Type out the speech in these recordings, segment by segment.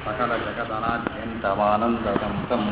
ಸಕಲ ಜಗದನಾದ್ಯಂತಮಾನಂದದಂತಂ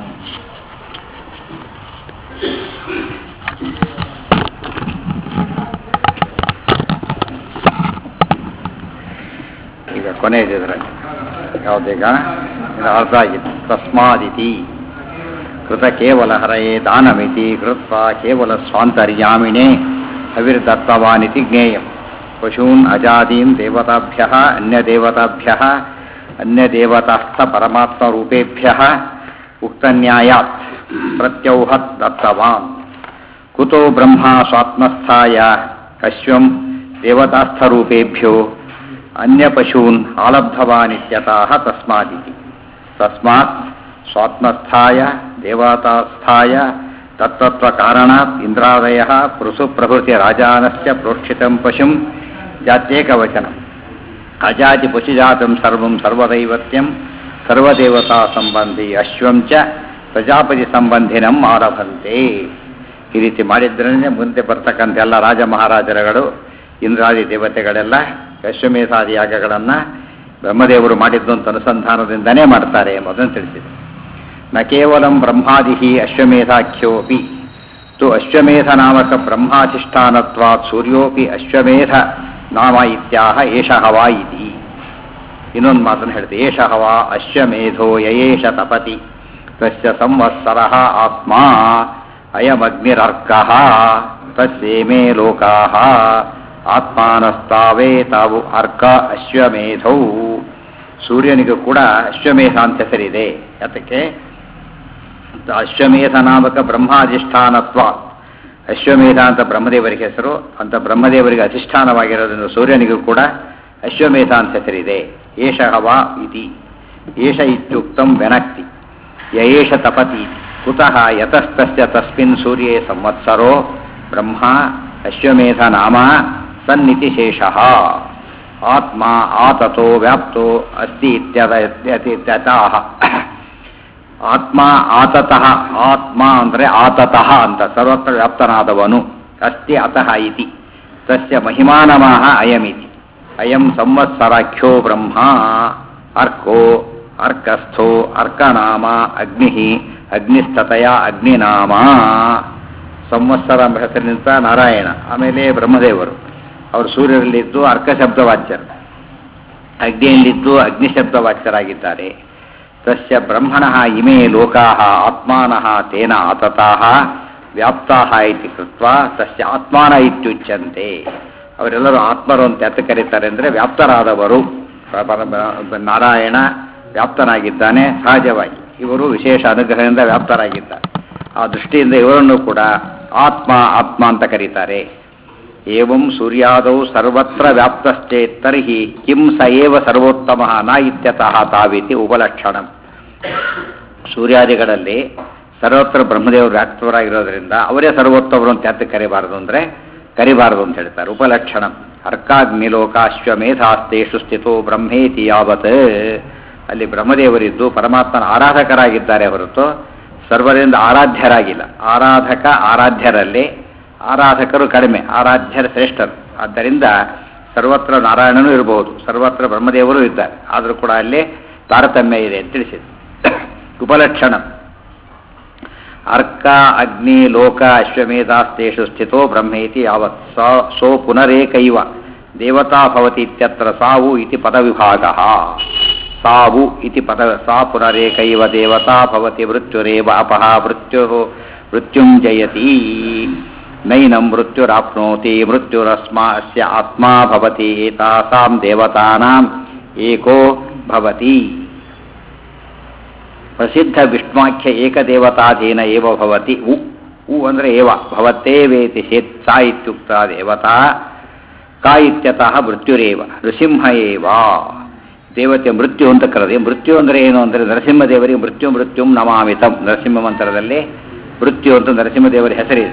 ಈಗ ಕೊನೆಯದು ಇದರಲ್ಲಿ ಯಾವುದೀಗ ಇದು ಅರ್ಥ ಆಗಿತ್ತು ತಸ್ಮಾದಿತಿ ಕೃತ ಕೇವಲ ಹರಯೇ ದಾನಮಿತಿ ಕೃತ್ವ ಕೇವಲ ಸ್ವಾಂತರ್ಯಾಮಿಣೆ ಹವಿರ್ದತ್ತವಾನಿತಿ ಜ್ಞೇಯಂ ಪಶೂನ್ ಅಜಾದೀನ್ ದೇವತಾಭ್ಯ ಅನ್ಯದೇವತಾಭ್ಯ ಅನ್ಯದೇವತಾಸ್ಥ ಪರಮಾತ್ಮರೂಪೇಭ್ಯ ಉಕ್ತನ್ಯಾಯಾತ್ ಪ್ರತ್ಯೌಹತ್ ದತ್ತವಾನ್ ಕುತೋ ಬ್ರಹ್ಮ ಸ್ವಾತ್ಮಸ್ಥಾಯ ಅಶ್ವಂ ದೇವತಾಸ್ಥರೂಪೇಭ್ಯೋ ಅನ್ಯಪಶೂನ್ ಆಲಬ್ಧವಾನಿತ್ಯತಃ ತಸ್ಮಾದಿತಿ ತಸ್ಮಾತ್ ಸ್ವಾತ್ಮಸ್ಥಾಯ ದೇವತಾಸ್ಥಾಯ ತತ್ತತ್ವಕಾರಣಾತ್ ಇಂದ್ರಾದಯ ಪೃಸು ಪ್ರಭೃತಿ ರಾಜಾನಸ್ಯ ಪ್ರೋಕ್ಷಿತಂ ಪಶುಂ ಜಾತ್ಯೇಕವಚನಂ ಅಜಾತಿ ಪಶುಜಾತಂ ಸರ್ವಂ ಸರ್ವದೈವತ್ಯಂ ಸರ್ವದೇವತಾ ಸಂಬಂಧಿ ಅಶ್ವಂ ಚ ಪ್ರಜಾಪತಿ ಸಂಬಂಧಿನಂ ಆರಭಂತೆ ಈ ರೀತಿ ಮಾಡಿದ್ರೇ ಮುಂದೆ ಬರ್ತಕ್ಕಂಥ ಎಲ್ಲ ರಾಜ ಮಹಾರಾಜರುಗಳು ಇಂದ್ರಾದಿ ದೇವತೆಗಳೆಲ್ಲ ಅಶ್ವಮೇಧಾದಿ ಯಾಗಗಳನ್ನು ಬ್ರಹ್ಮದೇವರು ಮಾಡಿದ್ದು ಅಂತ ಅನುಸಂಧಾನದಿಂದನೇ ಮಾಡ್ತಾರೆ ಎಂಬುದನ್ನು ತಿಳಿಸಿದೆ ನ ಕೇವಲ ಬ್ರಹ್ಮಾದಿ ಅಶ್ವಮೇಧಾಖ್ಯೋಪಿ ತು ಅಶ್ವಮೇಧ ನಾಮಕ ಬ್ರಹ್ಮಾಧಿಷ್ಠಾನತ್ವಾತ್ ಸೂರ್ಯೋಪಿ ಅಶ್ವಮೇಧ ನಾಮ ಇತ್ಯಾಹ ಏಷ ಹವಾ ಇತಿ ಇನ್ನೊಂದು ಮಾತನ್ನು ಹೇಳ್ತೆ ಏಷ ಹವಾ ಅಶ್ವಮೇಧೋ ಯಯೇಷ ತಪತಿ ತಸ್ಯ ಸಂವತ್ಸರ ಆತ್ಮ ಅಯಮಗ್ನಿರರ್ಕ ತಸ್ಯೇಮೇ ಲೋಕಾ ಆತ್ಮಾನಸ್ತಾವೇ ತಾವು ಅರ್ಕ ಅಶ್ವಮೇಧೌ ಸೂರ್ಯನಿಗೂ ಕೂಡ ಅಶ್ವಮೇಧ ಅಂತ ಹೆಸರಿದೆ ಅದಕ್ಕೆ ಅಶ್ವಮೇಧ ನಾಮಕ ಬ್ರಹ್ಮಾಧಿಷ್ಠಾನತ್ವ ಅಶ್ವಮೇಧ ಅಂತ ಬ್ರಹ್ಮದೇವರಿಗೆ ಹೆಸರು ಅಂತ ಬ್ರಹ್ಮದೇವರಿಗೆ ಅಧಿಷ್ಠಾನವಾಗಿರೋದ್ರಿಂದ ಸೂರ್ಯನಿಗೂ ಕೂಡ ಅಶ್ವಮೇಧ ಅಂತ ಹೆಸರಿದೆ ಏಷ ಹವಾ ಇತಿ ಏಷ ಇತ್ಯುಕ್ತಂ ವ್ಯನಕ್ತಿ ಯಯೇಷ ತಪತಿ ಕುತಃ ಯತಸ್ತಸ್ಯ ತಸ್ಮಿನ್ ಸೂರ್ಯೇ ಸಂವತ್ಸರೋ ಬ್ರಹ್ಮ ಅಶ್ವಮೇಧ ನಾಮ ಸನ್ನಿತಿ ಶೇಷಃ ಆತ್ಮ ಆತತೋ ವ್ಯಾಪ್ತೋ ಅಸ್ತಿ ಇತ್ಯತಃ ಆತ್ಮ ಆತತಃ ಆತ್ಮ ಅಂದರೆ ಆತತಃ ಅಂತ ಸರ್ವತ್ರ ವ್ಯಾಪ್ತನಾದವನು ಅಸ್ತಿ ಅತಃ ಇತಿ ತಸ್ಯ ಮಹಿಮಾನಮಃ ಅಯಮಿತಿ ಅಯಂ ಸಂವತ್ಸರಾಖ್ಯೋ ಬ್ರಹ್ಮ ಅರ್ಕೋ ಅರ್ಕಸ್ಥೋ ಅರ್ಕನಾಮ ಅಗ್ನಿ ಅಗ್ನಿಸ್ತತಯ ಅಗ್ನಿನಾಮ ಸಂವತ್ಸರ ಎಂಬ ಹೆಸರಿನಿಂದ ನಾರಾಯಣ ಆಮೇಲೆ ಬ್ರಹ್ಮದೇವರು ಅವರು ಸೂರ್ಯರಲ್ಲಿದ್ದು ಅರ್ಕ ಶಬ್ದವಾಚ್ಯರು ಅಗ್ನಿಯಲ್ಲಿದ್ದು ಅಗ್ನಿ ಶಬ್ದವಾಚ್ಯರಾಗಿದ್ದಾರೆ ತಸ್ಯ ಬ್ರಹ್ಮಣ ಇಮೇ ಲೋಕಾ ಆತ್ಮಾನ ತೇನ ಆತತಾ ವ್ಯಾಪ್ತಾ ಇತಿ ಕೃತ್ವ ತಸ್ಯ ಆತ್ಮಾನ ಇತ್ಯುಚ್ಯಂತೆ ಅವರೆಲ್ಲರೂ ಆತ್ಮರು ಅಂತ ಎತ್ತ ಕರೀತಾರೆ ಅಂದರೆ ವ್ಯಾಪ್ತರಾದವರು ನಾರಾಯಣ ವ್ಯಾಪ್ತನಾಗಿದ್ದಾನೆ ಸಹಜವಾಗಿ ಇವರು ವಿಶೇಷ ಅನುಗ್ರಹದಿಂದ ವ್ಯಾಪ್ತರಾಗಿದ್ದಾರೆ ಆ ದೃಷ್ಟಿಯಿಂದ ಇವರನ್ನು ಕೂಡ ಆತ್ಮ ಆತ್ಮ ಅಂತ ಕರೀತಾರೆ ಏವಂ ಸೂರ್ಯಾದೌ ಸರ್ವತ್ರ ವ್ಯಾಪ್ತಶ್ಚೇತ್ ತರ್ಹಿ ಕಿಂ ಸ ಏವ ಸರ್ವೋತ್ತಮ ನ ಇತ್ಯತಃ ತಾವಿತಿ ಉಪಲಕ್ಷಣಂ ಸೂರ್ಯಾದಿಗಳಲ್ಲಿ ಸರ್ವತ್ರ ಬ್ರಹ್ಮದೇವರು ವ್ಯಾಪ್ತವರಾಗಿರೋದ್ರಿಂದ ಅವರೇ ಸರ್ವೋತ್ತಮರು ಅಂತ ಯಾತಕ್ಕೆ ಕರಿಬಾರದು ಅಂದರೆ ಕರಿಬಾರದು ಅಂತ ಹೇಳ್ತಾರೆ ಉಪಲಕ್ಷಣಂ ಅರ್ಕಾಗ್ನಿಲೋಕ ಅಶ್ವಮೇಧಾಸ್ತೇಷು ಸ್ಥಿತೋ ಬ್ರಹ್ಮೇತಿ ಯಾವತ್ ಅಲ್ಲಿ ಬ್ರಹ್ಮದೇವರಿದ್ದು ಪರಮಾತ್ಮನ ಆರಾಧಕರಾಗಿದ್ದಾರೆ ಹೊರತು ಸರ್ವರಿಂದ ಆರಾಧ್ಯರಾಗಿಲ್ಲ ಆರಾಧಕ ಆರಾಧ್ಯರಲ್ಲಿ ಆರಾಧಕರು ಕಡಿಮೆ ಆರಾಧ್ಯರ ಶ್ರೇಷ್ಠರು ಆದ್ದರಿಂದ ಸರ್ವತ್ರ ನಾರಾಯಣನೂ ಇರಬಹುದು ಸರ್ವತ್ರ ಬ್ರಹ್ಮದೇವರು ಇದ್ದಾರೆ ಆದರೂ ಕೂಡ ಅಲ್ಲಿ ತಾರತಮ್ಯ ಇದೆ ಅಂತ ತಿಳಿಸಿದೆ ಉಪಲಕ್ಷಣ ಅರ್ಕ ಅಗ್ನಿ ಲೋಕ ಅಶ್ವಮೇಧಾಸ್ತೇಷು ಸ್ಥಿತೋ ಬ್ರಹ್ಮೇತಿ ಯಾವತ್ ಸೋ ಪುನರೇಕೈವ ದೇವತಾ ಭವತಿ ಇತ್ಯತ್ರ ಸಾವು ಇತಿ ಪದವಿಭಾಗ ಸಾವು ಇತಿ ಪದ ಸಾ ಪುನರೇಕೈವ ದೇವತಾ ಭವತಿ ಮೃತ್ಯುರೇವ ಅಪಹ ಮೃತ್ಯು ಮೃತ್ಯುಂಜಯತಿ ನೈನಂ ಮೃತ್ಯುರಾಪ್ನೋತಿ ಮೃತ್ಯುರಸ್ಮಾ ಅಸ್ಯ ಆತ್ಮಾ ಭವತಿ ಏತಾಸಾಂ ದೇವತಾನಾಂ ಏಕೋ ಭವತಿ ಪ್ರಸಿದ್ಧ ವಿಷ್ಣುವಾಖ್ಯ ಏಕದೇವತಾಧೀನ ಏವ ಭವತಿ ಉ ಉ ಅಂದರೆ ಏವ ಭವತ್ತೇವೇತಿ ಚೇತ್ ಸಾ ಇತ್ಯುಕ್ತ ದೇವತಾ ಕಾ ಇತ್ಯತಃ ಮೃತ್ಯುರೇವ ನೃಸಿಂಹ ಏವ ದೇವತೆ ಮೃತ್ಯು ಅಂತ ಕರೆದೆ ಮೃತ್ಯು ಅಂದರೆ ಏನು ಅಂದರೆ ನರಸಿಂಹದೇವರಿಗೆ ಮೃತ್ಯು ಮೃತ್ಯುಂ ನಮಾಮಿತಂ ನರಸಿಂಹ ಮಂತ್ರದಲ್ಲಿ ಮೃತ್ಯು ಅಂತ ನರಸಿಂಹದೇವರ ಹೆಸರಿದೆ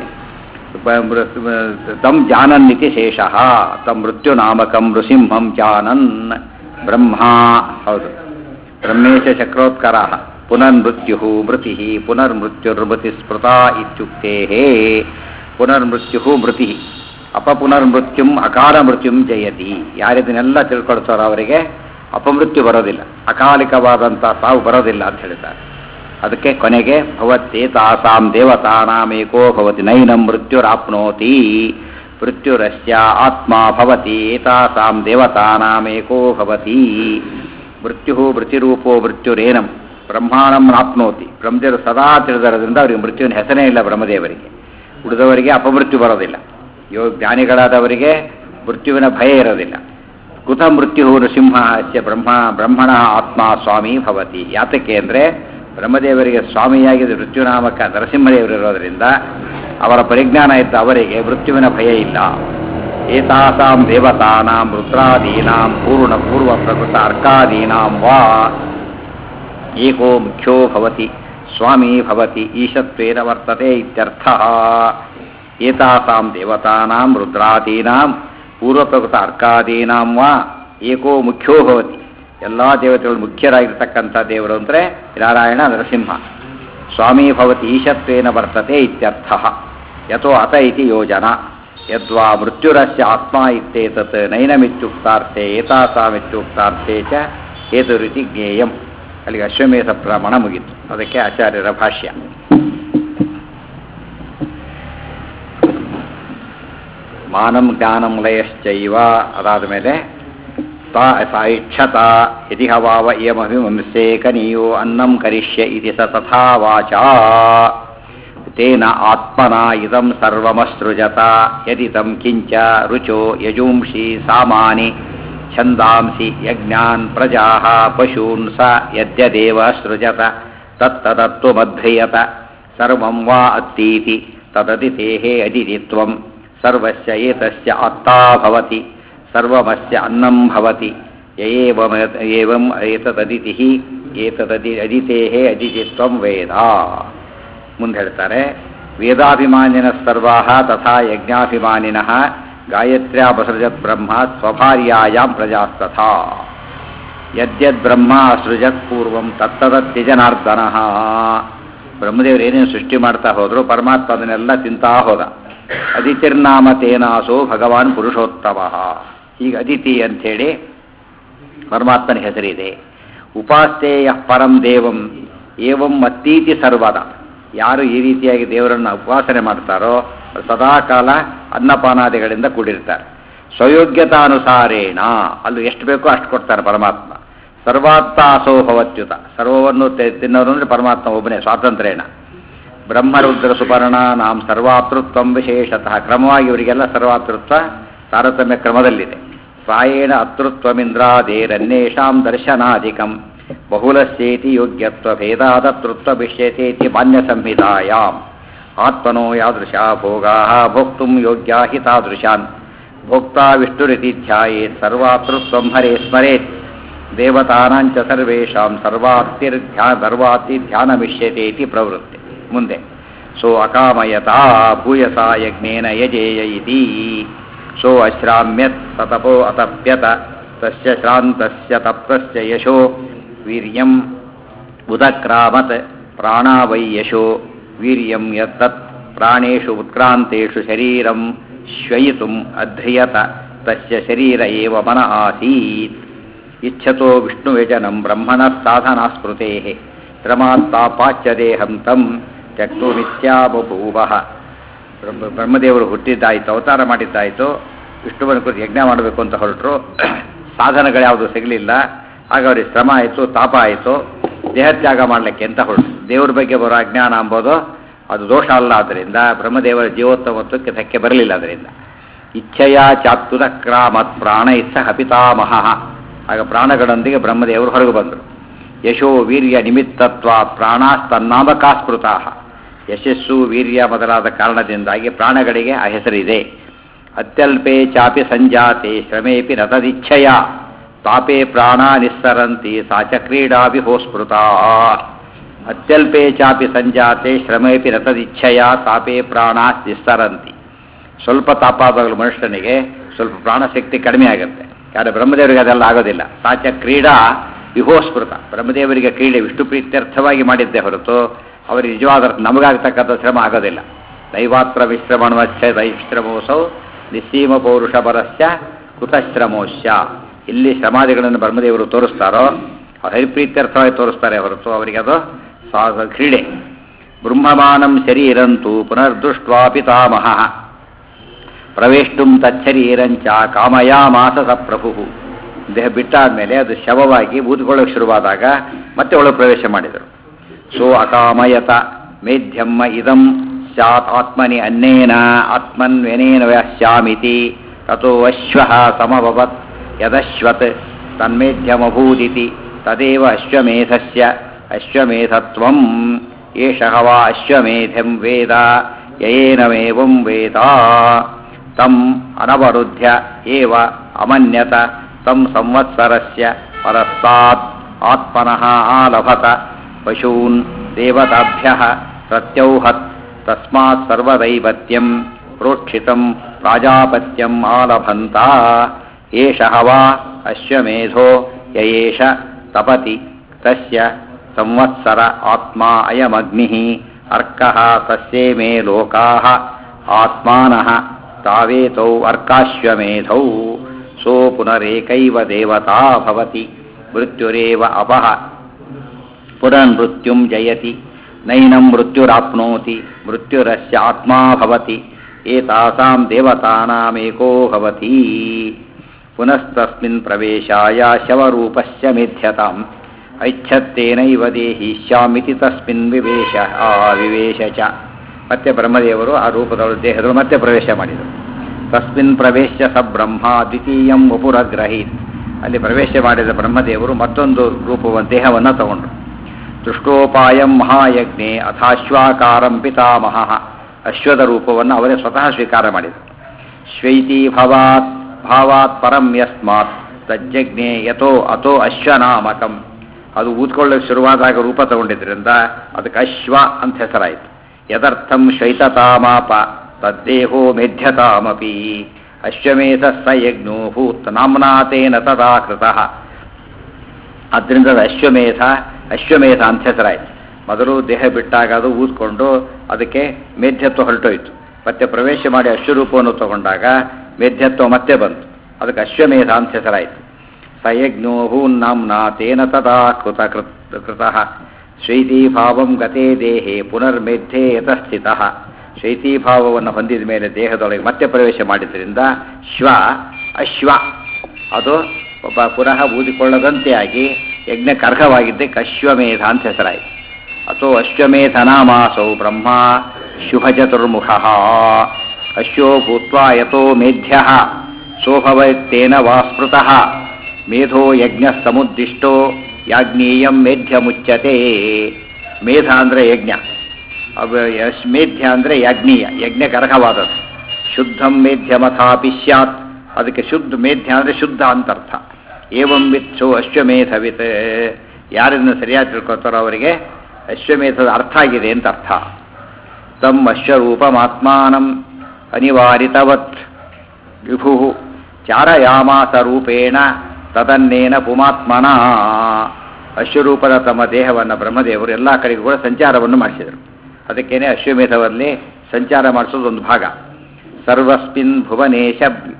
ತಂ ಜಾನನ್ನಿತಿ ಶೇಷಃ ತಂ ಮೃತ್ಯು ನಾಮಕಂ ನೃಸಿಂಹಂ ಜಾನನ್ ಬ್ರಹ್ಮ ಹೌದು ಬ್ರಹ್ಮೇಶ ಚಕ್ರೋತ್ಕರ ಪುನರ್ಮೃತ್ಯು ಮೃತಿ ಪುನರ್ಮೃತ್ಯುರ್ಮೃತಿ ಸ್ಮೃತ ಇತ್ಯುಕ್ತೆ ಪುನರ್ಮೃತ್ಯು ಮೃತಿ ಅಪಪುನರ್ಮೃತ್ಯುಂ ಅಕಾಲ ಮೃತ್ಯುಂ ಜಯತಿ ಯಾರಿದನ್ನೆಲ್ಲ ತಿಳ್ಕೊಳ್ತಾರೋ ಅವರಿಗೆ ಅಪಮೃತ್ಯು ಬರೋದಿಲ್ಲ ಅಕಾಲಿಕವಾದಂಥ ಸಾವು ಬರೋದಿಲ್ಲ ಅಂತ ಹೇಳ್ತಾರೆ ಅದಕ್ಕೆ ಕೊನೆಗೆ ಭವತ್ತೇತಾಸಾಂ ದೇವತಾನಾಮೇಕೋ ಭವತಿ ನೈನಂ ಮೃತ್ಯುರಾಪ್ನೋತಿ ಮೃತ್ಯುರಸ್ಯ ಆತ್ಮ ಭವತಿ ಏತಾಸಾಂ ದೇವತಾನಾಮೇಕೋ ಭವತಿ ಮೃತ್ಯು ಮೃತ್ಯುರೂಪೋ ಮೃತ್ಯುರೇನಂ ಬ್ರಹ್ಮಾಣಂ ನಾಪ್ನೋತಿ ಬ್ರಹ್ಮದೇವರು ಸದಾ ತಿಳಿದರೋದ್ರಿಂದ ಅವರಿಗೆ ಮೃತ್ಯುವಿನ ಹೆಸರೇ ಇಲ್ಲ ಬ್ರಹ್ಮದೇವರಿಗೆ ಉಳಿದವರಿಗೆ ಅಪಮೃತ್ಯು ಬರೋದಿಲ್ಲ ಯೋಗ ಜ್ಞಾನಿಗಳಾದವರಿಗೆ ಮೃತ್ಯುವಿನ ಭಯ ಇರೋದಿಲ್ಲ ಕುತ ಮೃತ್ಯು ನೃಸಿಂಹಸ್ಯ ಬ್ರಹ್ಮ ಬ್ರಹ್ಮಣ ಆತ್ಮ ಸ್ವಾಮಿ ಭವತಿ ಯಾತಕ್ಕೆ ಅಂದರೆ ಬ್ರಹ್ಮದೇವರಿಗೆ ಸ್ವಾಮಿಯಾಗಿದ್ದ ಮೃತ್ಯುನಾಮಕ ನರಸಿಂಹದೇವರಿರೋದ್ರಿಂದ ಅವರ ಪರಿಜ್ಞಾನ ಇದ್ದ ಅವರಿಗೆ ಮೃತ್ಯುವಿನ ಭಯ ಇಲ್ಲ ಏತಾಸಾಂ ದೇವತಾನಾಂ ರುದ್ರಾದೀನಾಂ ಪೂರ್ಣ ಪೂರ್ವ ಪ್ರಕೃತ ಅರ್ಕಾದೀನಾಂ ವಾ ಏಕೋ ಮುಖ್ಯೋ ಭವತಿ ಸ್ವಾಮಿ ಭವತಿ ಈಶತ್ವೇನ ವರ್ತತೆ ಇತ್ಯರ್ಥಃ ಏತಾಸಾಂ ದೇವತಾನಾಂ ರುದ್ರಾದೀನಾಂ ಪೂರ್ವಪ್ರಕೃತ ಅರ್ಕಾದೀನಾಂ ವಾ ಏಕೋ ಮುಖ್ಯೋ ಭವತಿ ಎಲ್ಲ ದೇವತೆಗಳು ಮುಖ್ಯರಾಗಿರ್ತಕ್ಕಂಥ ದೇವರು ಅಂದರೆ ನಾರಾಯಣ ನರಸಿಂಹ ಸ್ವಾಮಿ ಭವತಿ ಈಶತ್ವೇನ ವರ್ತತೆ ಇತ್ಯರ್ಥಃ ಯಥೋ ಅತ ಇತಿ ಯೋಜನಾ ಯದ್ವಾ ಮೃತ್ಯುರಸ್ಯ ಆತ್ಮ ಇತ್ಯೇತತ್ ನೈನಮಿತ್ಯುಕ್ತಾರ್ಥೆ ಏತಾಸಾಮಿತ್ಯುಕ್ತಾರ್ಥೆ ಚ ಹೇತುರಿತಿ ಜ್ಞೇಯಂ ಅಲ್ಲಿಗೆ ಅಶ್ವಮೇಧ ಪ್ರಮಾಣ ಮುಗಿತು ಅದಕ್ಕೆ ಆಚಾರ್ಯರ ಭಾಷ್ಯ ಮಾನಂ ಜ್ಞಾನಂ ಲಯಶ್ಚೈವ ಅದಾದ ಮೇಲೆ ತಾ ಸಾ ಇಚ್ಛತ ಯದಿ ಹವಾವ ಇಯಮಭಿಮಂಸೆ ಕನಿಯೋ ಅನ್ನಂ ಕರಿಷ್ಯ ಇತಿ ಸ ತಥಾ ವಾಚಾ ತೇನ ಆತ್ಮನ ಇದಂ ಸರ್ವಮಸೃಜತ ಯದಿದಂ ಕಿಂಚ ರುಚೋ ಯಜೂಂಷಿ ಸಾಮಾನಿ ಛಂದಾಂಸಿ ಯಜ್ಞಾನ್ ಪ್ರಜಾ ಪಶೂನ್ ಸ ಯದ್ಯದೇವ ಸೃಜತ ತತ್ತದತ್ವಮಧ್ರಿಯತ ಸರ್ವಂ ವಾ ಅತ್ತೀತಿ ತದದಿತೇಃ ಅದಿತಿತ್ವಂ ಸರ್ವಸ್ಯ ಏತಸ್ಯ ಅತ್ತಾ ಭವತಿ ಸರ್ವಮಸ್ಯ ಅನ್ನಂ ಭವತಿ ಯಯೇವಮ ಏವಂ ಏತದದಿತಿಃ ಏತದದಿ ಅದಿತೇಃ ಅದಿತಿತ್ವಂ ವೇದ ಮುಂದೆ ಹೇಳ್ತಾರೆ ವೇದಾಭಿಮಾನಿನ ಸರ್ವಾಹ ತಥಾ ಯಜ್ಞಾಭಿಮಾನಿನಃ ಗಾಯತ್ರ್ಯಾಪಸೃಜತ್ ಬ್ರಹ್ಮ ಸ್ವಭಾರ್ಯಾಯಾಂ ಪ್ರಜಾಸ್ತಥಾ ಯದ್ಯದ್ ಬ್ರಹ್ಮ ಅಸೃಜತ್ ಪೂರ್ವಂ ತತ್ತದತ್ಯಜನಾರ್ದನ ಬ್ರಹ್ಮದೇವರು ಏನೇನು ಸೃಷ್ಟಿ ಮಾಡ್ತಾ ಹೋದ್ರು ಪರಮಾತ್ಮ ಅದನ್ನೆಲ್ಲ ತಿಂತಾ ಹೋದ ಅದಿತಿರ್ನಾಮ ತೇನಾಸೋ ಭಗವಾನ್ ಪುರುಷೋತ್ತಮ ಈಗ ಅದಿತಿ ಅಂಥೇಳಿ ಪರಮಾತ್ಮನ ಹೆಸರಿದೆ ಉಪಾಸ್ತೇಯ ಪರಂ ದೇವಂ ಏವಂ ಮತ್ತೀತಿ ಸರ್ವದ ಯಾರು ಈ ರೀತಿಯಾಗಿ ದೇವರನ್ನು ಉಪಾಸನೆ ಮಾಡ್ತಾರೋ ಸದಾಕಾಲ ಅನ್ನಪಾನಾದಿಗಳಿಂದ ಕೂಡಿರ್ತಾರೆ ಸ್ವಯೋಗ್ಯತಾನುಸಾರೇಣ ಅಲ್ಲೂ ಎಷ್ಟು ಬೇಕೋ ಅಷ್ಟು ಕೊಡ್ತಾರೆ ಪರಮಾತ್ಮ ಸರ್ವಾತ್ತಾಸೋ ಭವತ್ಯುತ ಸರ್ವವನ್ನು ತಿನ್ನೋದು ಅಂದರೆ ಪರಮಾತ್ಮ ಒಬ್ಬನೇ ಸ್ವಾತಂತ್ರ್ಯೇಣ ಬ್ರಹ್ಮರುದ್ರ ಸುಪರ್ಣ ನಾಂ ಸರ್ವಾತೃತ್ವ ವಿಶೇಷತಃ ಕ್ರಮವಾಗಿ ಇವರಿಗೆಲ್ಲ ಸರ್ವಾತೃತ್ವ ತಾರತಮ್ಯ ಕ್ರಮದಲ್ಲಿದೆ ಪ್ರಾಯೇಣ ಅತೃತ್ವಮಿಂದ್ರಾದೇರನ್ಯೇಷಾಂ ದರ್ಶನಾಧಿಕಂ ಬಹುಲಸ್ಯೇತಿ ಯೋಗ್ಯತ್ವ ಭೇದಾದತೃತ್ವ ವಿಷ್ಯತೇತಿ ಮಾನ್ಯ ಸಂಹಿತಾಯಾಮ್ ಆತ್ಮನೋ ಯಾದೃಶ ಭೋಗಾ ಭೋಕ್ತುಂ ಯೋಗ್ಯಾ ಹಿ ತಾದೃಶಾನ್ ಭೋಕ್ತಾ ವಿಷ್ಣುರಿತಿ ಧ್ಯಾಯೇತ್ ಸರ್ವಾತೃತ್ವಂ ಹರೇ ಸ್ಮರೇತ್ ದೇವತಾನಾಂಚ ಸರ್ವೇಷಾಂ ಸರ್ವಾತಿರ್ಧ್ಯಾ ಸರ್ವಾತಿ ಧ್ಯಾನಮಿಷ್ಯತೇತಿ ಪ್ರವೃತ್ತಿ ಮುಂದೆ ಸೋ ಅಕಾಮಯತಾ ಭೂಯಸ ಯಜ್ಞೇನ ಯಜೇಯ ಇತಿ ಸೋ ಅಶ್ರಾಮ್ಯತ್ ಸತಪೋ ಅತಪ್ಯತ ತಸ್ಯ ಶ್ರಾಂತಸ್ಯ ತಪ್ತಸ್ಯ ಯಶೋ ವೀರ್ಯಂ ಉದಕ್ರಾಮತ್ ಪ್ರಾಣಾ ವೈ ಯಶೋ ವೀರ್ಯಂ ಯತ್ತತ್ ಪ್ರಾಣೇಷು ಉತ್ಕ್ರಾಂತೇಷು ಶರೀರಂ ಶ್ವಯಿತುಂ ಅಧ್ರಿಯತ ತಸ್ಯ ಶರೀರ ಏವ ಮನ ಆಸೀತ್ ಇಚ್ಛತೋ ವಿಷ್ಣುವ್ಯಜನಂ ಬ್ರಹ್ಮಣಃ ಸಾಧನಾ ಶ್ರಮಾತ್ತಾಪಾಚ್ಯ ದೇಹಂ ತಂ ತ್ಯಕ್ತು ನಿತ್ಯಾಬಭೂವ ಬ್ರಹ್ಮ ಬ್ರಹ್ಮದೇವರು ಹುಟ್ಟಿದ್ದಾಯಿತು ಅವತಾರ ಮಾಡಿದ್ದಾಯಿತು ವಿಷ್ಣುವನ ಕುರಿತು ಯಜ್ಞ ಮಾಡಬೇಕು ಅಂತ ಹೊರಟರು ಸಾಧನಗಳ್ಯಾವುದು ಸಿಗಲಿಲ್ಲ ಆಗ ಅವ್ರಿಗೆ ಶ್ರಮ ಆಯಿತು ತಾಪ ಆಯಿತು ದೇಹತ್ಯಾಗ ಮಾಡಲಿಕ್ಕೆ ಅಂತ ಹೊರಟು ದೇವ್ರ ಬಗ್ಗೆ ಬರೋ ಅಜ್ಞಾನ ಅಂಬೋದು ಅದು ದೋಷ ಅಲ್ಲ ಆದ್ದರಿಂದ ಬ್ರಹ್ಮದೇವರ ಜೀವೋತ್ತಮತ್ವಕ್ಕೆ ಧಕ್ಕೆ ಬರಲಿಲ್ಲ ಅದರಿಂದ ಇಚ್ಛೆಯ ಚಾಪ್ತುದ ಕ್ರಾಮತ್ ಪ್ರಾಣ ಇಚ್ಛ ಹಪಿತಾಮಹ ಆಗ ಪ್ರಾಣಗಳೊಂದಿಗೆ ಬ್ರಹ್ಮದೇವರು ಹೊರಗೆ ಬಂದರು ಯಶೋ ವೀರ್ಯ ನಿಮಿತ್ತತ್ವ ಪ್ರಾಣಾಸ್ತನ್ನಾಮಕಾಸ್ಮೃತಾ ಯಶಸ್ಸು ವೀರ್ಯ ಮೊದಲಾದ ಕಾರಣದಿಂದಾಗಿ ಪ್ರಾಣಗಳಿಗೆ ಆ ಹೆಸರಿದೆ ಅತ್ಯಲ್ಪೇ ಚಾಪಿ ಸಂಜಾತೆ ಶ್ರಮೇಪಿ ನತದಿಚ್ಛಯ ತಾಪೇ ಪ್ರಾಣ ನಿಸ್ಸರಂತಿ ಸಾ ಚ ಕ್ರೀಡಾ ವಿಭೋಸ್ಮೃತಾ ಅತ್ಯಲ್ಪೇ ಚಾಪಿ ಸಂಜಾತೆ ಶ್ರಮೇಪಿ ನತದಿಚ್ಛಯ ತಾಪೇ ಪ್ರಾಣ ನಿಸ್ಸರಂತಿ ಸ್ವಲ್ಪ ತಾಪಾದಾಗಲು ಮನುಷ್ಯನಿಗೆ ಸ್ವಲ್ಪ ಪ್ರಾಣಶಕ್ತಿ ಕಡಿಮೆ ಆಗುತ್ತೆ ಯಾರು ಬ್ರಹ್ಮದೇವರಿಗೆ ಅದೆಲ್ಲ ಆಗೋದಿಲ್ಲ ಸಾಚ ಕ್ರೀಡಾ ವಿಭೋಸ್ಮೃತ ಬ್ರಹ್ಮದೇವರಿಗೆ ಕ್ರೀಡೆ ವಿಷ್ಣು ಪ್ರೀತ್ಯರ್ಥವಾಗಿ ಮಾಡಿದ್ದೇ ಹೊರತು ಅವರಿಗೆ ನಿಜವಾದ ನಮಗಾಗತಕ್ಕಂಥ ಶ್ರಮ ಆಗೋದಿಲ್ಲ ದೈವಾತ್ರ ವಿಶ್ರಮಣವಶ್ಚ ದೈಶ್ರಮೋಸೌ ನಿಸ್ಸೀಮ ಪೌರುಷ ಪರಸ್ಯ ಕುತಶ್ರಮೋಶ್ಯ ಎಲ್ಲಿ ಸಮಾಧಿಗಳನ್ನು ಬ್ರಹ್ಮದೇವರು ತೋರಿಸ್ತಾರೋ ಅವ್ರು ಹರಿಪ್ರೀತ್ಯರ್ಥವಾಗಿ ತೋರಿಸ್ತಾರೆ ಹೊರತು ಅವರಿಗೆ ಅದು ಸಾ- ಕ್ರೀಡೆ ಬ್ರಹ್ಮಮಾನಂ ಶರೀರಂತೂ ಪುನರ್ದೃಷ್ಟ್ವಾ ಪಿತಾಮಹ ಪ್ರವೇಷ್ಟುಂ ತಚ್ಚರೀರಂಚ ಕಾಮಯಾಮಾಸ ಸ ಪ್ರಭು ದೇಹ ಬಿಟ್ಟಾದ್ಮೇಲೆ ಅದು ಶವವಾಗಿ ಬೂದ್ಕೊಳ್ಳೋಕೆ ಶುರುವಾದಾಗ ಮತ್ತೆ ಒಳಗೆ ಪ್ರವೇಶ ಮಾಡಿದರು ಸೋ ಅಕಾಮಯತ ಮೇಧ್ಯಮ್ಮ ಇದಂ ಸ್ಯಾತ್ ಆತ್ಮನಿ ಅನ್ನೇನ ಆತ್ಮನ್ವೆನೇನ ವ್ಯಾಸ್ಯಾಮಿತಿ ತಥೋ ಅಶ್ವಃ ಸಮಭವತ್ ಯದಶ್ವತ್ ತನ್ಮೇಧ್ಯಮಭೂದಿತಿ ತದೇವ ಅಶ್ವಮೇಧಸ್ಯ ಅಶ್ವಮೇಧತ್ವಂ ಏಷಃ ವಾ ಅಶ್ವಮೇಧಂ ವೇದ ಯಯೇನಮೇವಂ ವೇದ ತಂ ಅನವರುದ್ಧ್ಯ ಏವ ಅಮನ್ಯತ ತಂ ಸಂವತ್ಸರಸ್ಯ ಪರಸ್ತಾತ್ ಆತ್ಮನಃ ಆಲಭತ ಪಶೂನ್ ದೇವತಾಭ್ಯಃ ಪ್ರತ್ಯೌಹತ್ ತಸ್ಮಾತ್ ಸರ್ವದೈವತ್ಯಂ ಪ್ರೋಕ್ಷಿತಂ ಪ್ರಾಜಾಪತ್ಯಂ ಆಲಭಂತ ಏಷಃ ವಾ ಅಶ್ವಮೇಧೋ ಯಯೇಷ ತಪತಿ ತಸ್ಯ ಸಂವತ್ಸರ ಆತ್ಮ ಅಯಮಗ್ನಿಃ ಅರ್ಕಃ ತಸ್ಯೇ ಮೇ ಲೋಕಾಃ ಆತ್ಮಾನಃ ತಾವೇತೌ ಅರ್ಕಾಶ್ವಮೇಧೌ ಸೋ ಪುನರೇಕೈವ ದೇವತಾ ಭವತಿ ಮೃತ್ಯುರೇವ ಅಪಹ ಪುನರ್ಮೃತ್ಯುಂ ಜಯತಿ ನೈನಂ ಮೃತ್ಯುರಾಪ್ನೋತಿ ಮೃತ್ಯುರಸ್ಯ ಆತ್ಮಾ ಭವತಿ ಏತಾಸಾಂ ದೇವತಾನಾಮೇಕೋ ಭವತಿ ಪುನಸ್ತಸ್ಮಿನ್ ಪ್ರವೇಶಾಯ ಶವರೂಪಸ್ಯ ಮೇಧ್ಯತಾಂ ಐಚ್ಛತ್ತೇನೈವ ದೇಹಿಷ್ಯಾಮಿತಿ ತಸ್ಮಿನ್ ವಿವೇಶ ಆ ವಿವೇಶ ಚ ಮತ್ತೆ ಬ್ರಹ್ಮದೇವರು ಆ ರೂಪದವರು ದೇಹದವರು ಮತ್ತೆ ಪ್ರವೇಶ ಮಾಡಿದರು ತಸ್ಮಿನ್ ಪ್ರವೇಶ ಸ ಬ್ರಹ್ಮ ದ್ವಿತೀಯಂ ವಪುರಗ್ರಹೀತ್ ಅಲ್ಲಿ ಪ್ರವೇಶ ಮಾಡಿದ ಬ್ರಹ್ಮದೇವರು ಮತ್ತೊಂದು ರೂಪವನ್ನು ದೇಹವನ್ನು ತಗೊಂಡ್ರು ದೃಷ್ಟೋಪಾಯಂ ಮಹಾಯಜ್ಞೆ ಅಥಾಶ್ವಾಕಾರಂ ಪಿತಾಮಹ ಅಶ್ವದ ರೂಪವನ್ನು ಅವರೇ ಸ್ವತಃ ಸ್ವೀಕಾರ ಮಾಡಿದರು ಶ್ವೈತಿ ಭವಾತ್ ಭಾವಾತ್ ಪರಂ ಯಸ್ಮಾತ್ ತಜ್ಜಜ್ಞೆ ಯಥೋ ಅಥೋ ಅಶ್ವನಾಮಕಂ ಅದು ಊದ್ಕೊಳ್ಳೋಕೆ ಶುರುವಾದಾಗ ರೂಪ ತಗೊಂಡಿದ್ರಿಂದ ಅದಕ್ಕೆ ಅಶ್ವ ಅಂತ ಹೆಸರಾಯಿತು ಯದರ್ಥಂ ಶ್ವೈತತಾಮಾಪ ತದ್ದೇಹೋ ಮೇಧ್ಯತಾಮಪಿ ಅಶ್ವಮೇಧ ಸ ಯಜ್ಞೋ ಭೂತ್ ನಾಮ್ನಾತೇನ ತದಾ ಕೃತಃ ಅದರಿಂದ ಅದು ಅಶ್ವಮೇಧ ಅಶ್ವಮೇಧ ಅಂತ ಹೆಸರಾಯಿತು ಮೊದಲು ದೇಹ ಬಿಟ್ಟಾಗ ಅದು ಊದ್ಕೊಂಡು ಅದಕ್ಕೆ ಮೇಧ್ಯತ್ವ ಹೊರಟೋಯ್ತು ಮತ್ತೆ ಪ್ರವೇಶ ಮಾಡಿ ಅಶ್ವರೂಪವನ್ನು ತಗೊಂಡಾಗ ಮೇಧ್ಯತ್ವ ಮತ್ತೆ ಬಂತು ಅದಕ್ಕೆ ಅಶ್ವಮೇಧ ಅಂತ ಹೆಸರಾಯಿತು ಸಯಜ್ಞೋ ಹೂನ್ನಾಂನಾ ತೇನ ತದಾ ಕೃತ ಕೃತ್ ಕೃತಃ ಶೈತೀಭಾವಂ ಗತೇ ದೇಹೆ ಪುನರ್ಮೇಧ್ಯೆ ಯತಸ್ಥಿತಃ ಶೈತೀಭಾವವನ್ನು ಹೊಂದಿದ ಮೇಲೆ ದೇಹದೊಳಗೆ ಮತ್ತೆ ಪ್ರವೇಶ ಮಾಡಿದ್ರಿಂದ ಶ್ವ ಅಶ್ವ ಅದು ಒಬ್ಬ ಪುನಃ ಊದಿಕೊಳ್ಳದಂತೆ ಆಗಿ ಯಜ್ಞಕ್ಕೆ ಅರ್ಹವಾಗಿದ್ದಕ್ಕೆ ಅಶ್ವಮೇಧ ಅಂತ ಹೆಸರಾಯಿತು ಅಥೋ ಅಶ್ವಮೇಧನಾಮಾಸೌ ಬ್ರಹ್ಮ ಶುಭಚತುರ್ಮುಖ ಅಶ್ವೋ ಭೂತ್ವಾ ಯಥೋ ಮೇಧ್ಯ ಸೋಭವತ್ತೇನ ವಾ ಸ್ಮೃತಃ ಮೇಧೋ ಯಜ್ಞ ಸಮುದ್ದಿಷ್ಟೋ ಯಾಜ್ಞೀಯಂ ಮೇಧ್ಯ ಮುಚ್ಚತೆ ಮೇಧ ಅಂದರೆ ಯಜ್ಞ ಅವ ಯಶ್ ಮೇಧ್ಯ ಅಂದರೆ ಯಾಜ್ಞೀಯ ಯಜ್ಞಕ್ಕೆ ಅರ್ಹವಾದದ್ದು ಶುದ್ಧಂ ಮೇಧ್ಯಮಥಾಪಿ ಸ್ಯಾತ್ ಅದಕ್ಕೆ ಶುದ್ಧ ಮೇಧ್ಯ ಅಂದರೆ ಶುದ್ಧ ಅಂತ ಅರ್ಥ ಏವಂ ವಿತ್ಸೋ ಅಶ್ವಮೇಧವಿತ್ ಯಾರನ್ನು ಸರಿಯಾಗಿ ತಿಳ್ಕೊತಾರೋ ಅವರಿಗೆ ಅಶ್ವಮೇಧದ ಅರ್ಥ ಆಗಿದೆ ಅಂತ ಅರ್ಥ ತಮ್ಮ ಅಶ್ವರೂಪಮಾತ್ಮಾನಂ ಅನಿವಾರಿತವತ್ ವಿಭು ಚಾರಯಾಮಾಸ ರೂಪೇಣ ತದನ್ನೇನ ಪುಮಾತ್ಮನ ಅಶ್ವರೂಪದ ತಮ್ಮ ದೇಹವನ್ನು ಬ್ರಹ್ಮದೇವರು ಎಲ್ಲ ಕಡೆಗೂ ಕೂಡ ಸಂಚಾರವನ್ನು ಮಾಡಿಸಿದರು ಅದಕ್ಕೇನೆ ಅಶ್ವಮೇಧದಲ್ಲಿ ಸಂಚಾರ ಮಾಡಿಸೋದು ಒಂದು ಭಾಗ ಸರ್ವಸ್ಮಿನ್ ಭುವನೇಶ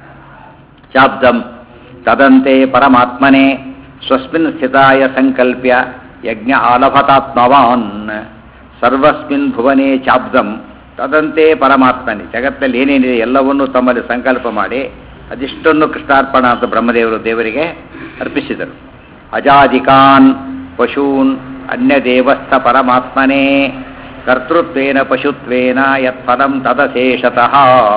ಶಾಬ್ದಂ ತದಂತೆ ಪರಮಾತ್ಮನೆ ಸ್ವಸ್ಮಿನ್ ಸ್ಥಿತಾಯ ಸಂಕಲ್ಪ್ಯ ಯಜ್ಞ ಆಲಭತಾತ್ಮವಾನ್ ಸರ್ವಸ್ಮಿನ್ ಭುವನೇ ಚಾಬ್ದಂ ತದಂತೆ ಪರಮಾತ್ಮನೆ ಜಗತ್ತಲ್ಲಿ ಏನೇನಿದೆ ಎಲ್ಲವನ್ನೂ ತಮ್ಮಲ್ಲಿ ಸಂಕಲ್ಪ ಮಾಡಿ ಅದಿಷ್ಟನ್ನು ಕೃಷ್ಣಾರ್ಪಣ ಅಂತ ಬ್ರಹ್ಮದೇವರು ದೇವರಿಗೆ ಅರ್ಪಿಸಿದರು ಅಜಾದಿಕಾನ್ ಪಶೂನ್ ಅನ್ಯದೇವಸ್ಥ ಪರಮಾತ್ಮನೇ ಕರ್ತೃತ್ವೇನ ಪಶುತ್ವೇನ ಯತ್ಫಲಂ ತದಶೇಷತಃ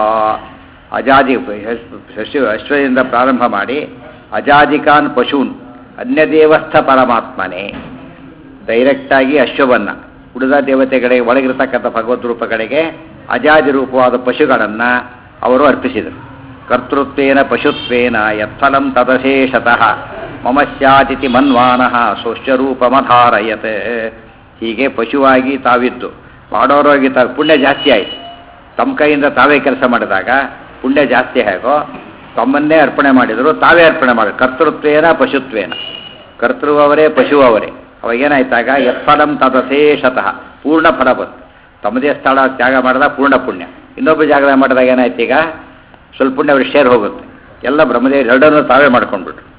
ಅಜಾದಿ ಶಶು ಅಶ್ವದಿಂದ ಪ್ರಾರಂಭ ಮಾಡಿ ಅಜಾದಿಕಾನ್ ಪಶೂನ್ ಅನ್ಯದೇವಸ್ಥ ಪರಮಾತ್ಮನೇ ಡೈರೆಕ್ಟಾಗಿ ಅಶ್ವವನ್ನು ಉಳಿದ ದೇವತೆಗಳಿಗೆ ಒಳಗಿರತಕ್ಕಂಥ ಭಗವದ್ ರೂಪಗಳಿಗೆ ಅಜಾದಿ ರೂಪವಾದ ಪಶುಗಳನ್ನು ಅವರು ಅರ್ಪಿಸಿದರು ಕರ್ತೃತ್ವೇನ ಪಶುತ್ವೇನ ಯತ್ಫಲಂ ತದಶೇಷತಃ ಮಮ ಸ್ಯಾತಿಥಿ ಮನ್ವಾನಃ ಸ್ವಶ್ವರೂಪಮಧಾರಯತ್ ಹೀಗೆ ಪಶುವಾಗಿ ತಾವಿದ್ದು ಮಾಡೋರಾಗಿ ತಾ ಪುಣ್ಯ ಜಾಸ್ತಿ ಆಯಿತು ತಮ್ಮ ಕೈಯಿಂದ ತಾವೇ ಕೆಲಸ ಮಾಡಿದಾಗ ಪುಣ್ಯ ಜಾಸ್ತಿ ಹೇಗೋ ತಮ್ಮನ್ನೇ ಅರ್ಪಣೆ ಮಾಡಿದರು ತಾವೇ ಅರ್ಪಣೆ ಮಾಡಿ ಕರ್ತೃತ್ವೇನ ಪಶುತ್ವೇನ ಕರ್ತೃ ಅವರೇ ಪಶು ಅವರೇ ಅವಾಗೇನಾಯ್ತಾಗ ಯತ್ಫಲಂ ತದಶೇಷತಃ ಪೂರ್ಣ ಫಲ ಬಂತು ತಮ್ಮದೇ ಸ್ಥಳ ತ್ಯಾಗ ಮಾಡಿದಾಗ ಪೂರ್ಣ ಪುಣ್ಯ ಇನ್ನೊಬ್ಬ ಜಾಗ ಮಾಡಿದಾಗ ಏನಾಯ್ತು ಈಗ ಸ್ವಲ್ಪ ಪುಣ್ಯ ಅವ್ರಿಗೆ ಶೇರ್ ಹೋಗುತ್ತೆ ಎಲ್ಲ ಬ್ರಹ್ಮದೇವರು ಎರಡನ್ನೂ ತಾವೇ ಮಾಡ್ಕೊಂಡ್ಬಿಟ್ರು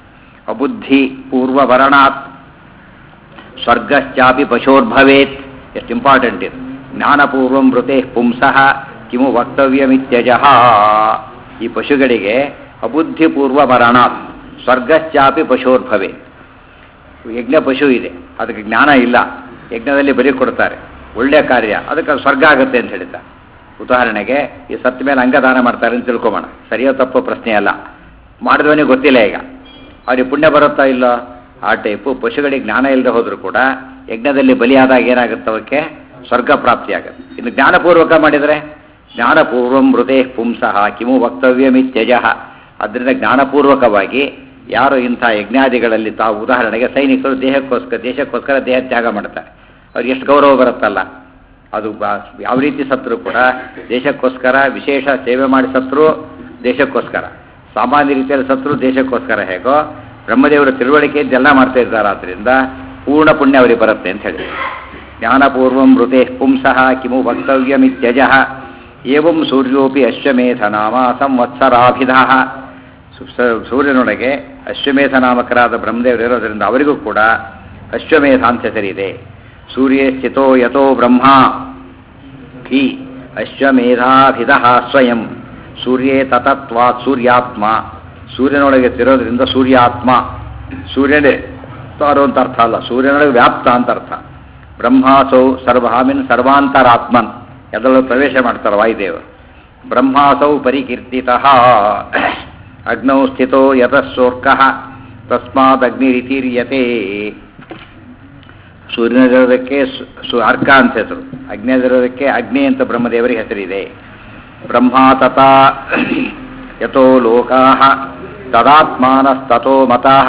ಅಬುದ್ಧಿ ಪೂರ್ವವರಣಾತ್ ಸ್ವರ್ಗಶ್ಚಾಪಿ ಪಶೋರ್ಭವೇತ್ ಎಷ್ಟು ಇಂಪಾರ್ಟೆಂಟ್ ಇದು ಜ್ಞಾನಪೂರ್ವಂ ಮೃತೆ ಪುಂಸಃ ಕಿಮು ವಕ್ತವ್ಯಮಿತ್ಯಜ ಈ ಪಶುಗಳಿಗೆ ಅಬುದ್ಧಿಪೂರ್ವ ಮರಣಾತ್ ಸ್ವರ್ಗಶ್ಚಾಪಿ ಪಶೋರ್ಭವೇತ್ ಯಜ್ಞ ಪಶು ಇದೆ ಅದಕ್ಕೆ ಜ್ಞಾನ ಇಲ್ಲ ಯಜ್ಞದಲ್ಲಿ ಬಲಿ ಕೊಡ್ತಾರೆ ಒಳ್ಳೆಯ ಕಾರ್ಯ ಅದಕ್ಕೆ ಅದು ಸ್ವರ್ಗ ಆಗುತ್ತೆ ಅಂತ ಹೇಳ್ತಾರೆ ಉದಾಹರಣೆಗೆ ಈ ಸತ್ತ ಮೇಲೆ ಅಂಗದಾನ ಮಾಡ್ತಾರೆ ಅಂತ ತಿಳ್ಕೊಬೋಣ ಸರಿಯೋ ತಪ್ಪು ಪ್ರಶ್ನೆ ಅಲ್ಲ ಮಾಡಿದವನಿಗೆ ಗೊತ್ತಿಲ್ಲ ಈಗ ಅವ್ರಿಗೆ ಪುಣ್ಯ ಬರುತ್ತಾ ಇಲ್ಲ ಆ ಟೈಪು ಪಶುಗಳಿಗೆ ಜ್ಞಾನ ಇಲ್ಲದೆ ಹೋದರೂ ಕೂಡ ಯಜ್ಞದಲ್ಲಿ ಬಲಿಯಾದಾಗ ಏನಾಗುತ್ತೆ ಅವಕ್ಕೆ ಸ್ವರ್ಗ ಪ್ರಾಪ್ತಿಯಾಗುತ್ತೆ ಇನ್ನು ಜ್ಞಾನಪೂರ್ವಕ ಮಾಡಿದರೆ ಜ್ಞಾನಪೂರ್ವಂ ಮೃತೆ ಪುಂಸಃ ಕಿಮು ವಕ್ತವ್ಯಮಿತ್ಯಜ ಅದರಿಂದ ಜ್ಞಾನಪೂರ್ವಕವಾಗಿ ಯಾರು ಇಂಥ ಯಜ್ಞಾದಿಗಳಲ್ಲಿ ತಾವು ಉದಾಹರಣೆಗೆ ಸೈನಿಕರು ದೇಹಕ್ಕೋಸ್ಕರ ದೇಶಕ್ಕೋಸ್ಕರ ದೇಹ ತ್ಯಾಗ ಮಾಡ್ತಾರೆ ಅವ್ರಿಗೆ ಎಷ್ಟು ಗೌರವ ಬರುತ್ತಲ್ಲ ಅದು ಬಾ ಯಾವ ರೀತಿ ಸತ್ರು ಕೂಡ ದೇಶಕ್ಕೋಸ್ಕರ ವಿಶೇಷ ಸೇವೆ ಮಾಡಿ ಸತ್ರು ದೇಶಕ್ಕೋಸ್ಕರ ಸಾಮಾನ್ಯ ರೀತಿಯಲ್ಲಿ ಸತ್ರು ದೇಶಕ್ಕೋಸ್ಕರ ಹೇಗೋ ಬ್ರಹ್ಮದೇವರ ತಿಳುವಳಿಕೆ ಇದೆಲ್ಲ ಮಾಡ್ತಾ ಇದ್ದಾರೆ ಆದ್ದರಿಂದ ಪೂರ್ಣ ಪುಣ್ಯ ಅವರಿಗೆ ಬರುತ್ತೆ ಅಂತ ಹೇಳಿ ಜ್ಞಾನಪೂರ್ವಂ ಮೃತೆ ಪುಂಸಃ ಕಿಮು ವಕ್ತವ್ಯಮಿತ್ಯಜ ಏವಂ ಸೂರ್ಯೋಪಿ ಅಶ್ವಮೇಧ ನಾಮ ಸಂವತ್ಸರಾಭಿಧ ಸೂರ್ಯನೊಳಗೆ ಅಶ್ವಮೇಧ ನಾಮಕರಾದ ಬ್ರಹ್ಮದೇವರು ಇರೋದರಿಂದ ಅವರಿಗೂ ಕೂಡ ಅಶ್ವಮೇಧ ಅಂತ ಹೆಸರಿದೆ ಸೂರ್ಯೇ ಸ್ಥಿತೋ ಯಥೋ ಬ್ರಹ್ಮ ಹಿ ಅಶ್ವಮೇಧಾಭಿಧ ಸ್ವಯಂ ಸೂರ್ಯೇ ತತತ್ವಾತ್ ಸೂರ್ಯಾತ್ಮ ಸೂರ್ಯನೊಳಗೆ ತಿರೋದ್ರಿಂದ ಸೂರ್ಯಾತ್ಮ ಸೂರ್ಯನೇ ತಾರೋ ಅಂತ ಅರ್ಥ ಅಲ್ಲ ಸೂರ್ಯನೊಳಗೆ ವ್ಯಾಪ್ತ ಅಂತ ಅರ್ಥ ಬ್ರಹ್ಮಾಸೌ ಸರ್ವಾಮಿನ್ ಸರ್ವಾಂತರಾತ್ಮನ್ ಎಲ್ಲರೂ ಪ್ರವೇಶ ಮಾಡ್ತಾರೆ ವಾಯುದೇವರು ಬ್ರಹ್ಮಾಸೌ ಪರಿಕೀರ್ತಿತಃ ಅಗ್ನೌ ಸ್ಥಿತೋ ಯತಃಸೋರ್ಕಃ ತಸ್ಮಾತ್ ಅಗ್ನಿರಿತೀರ್ಯತೆ ಸೂರ್ಯನಿರೋದಕ್ಕೆ ಸು ಅರ್ಕ ಅಂತ ಹೆಸರು ಅಗ್ನಿಯದಿರೋದಕ್ಕೆ ಅಗ್ನಿ ಅಂತ ಬ್ರಹ್ಮದೇವರಿಗೆ ಹೆಸರಿದೆ ಬ್ರಹ್ಮ ತಥಾ ಯಥೋ ಲೋಕಾ ತದಾತ್ಮಾನಸ್ತಥೋ ಮತಾಃ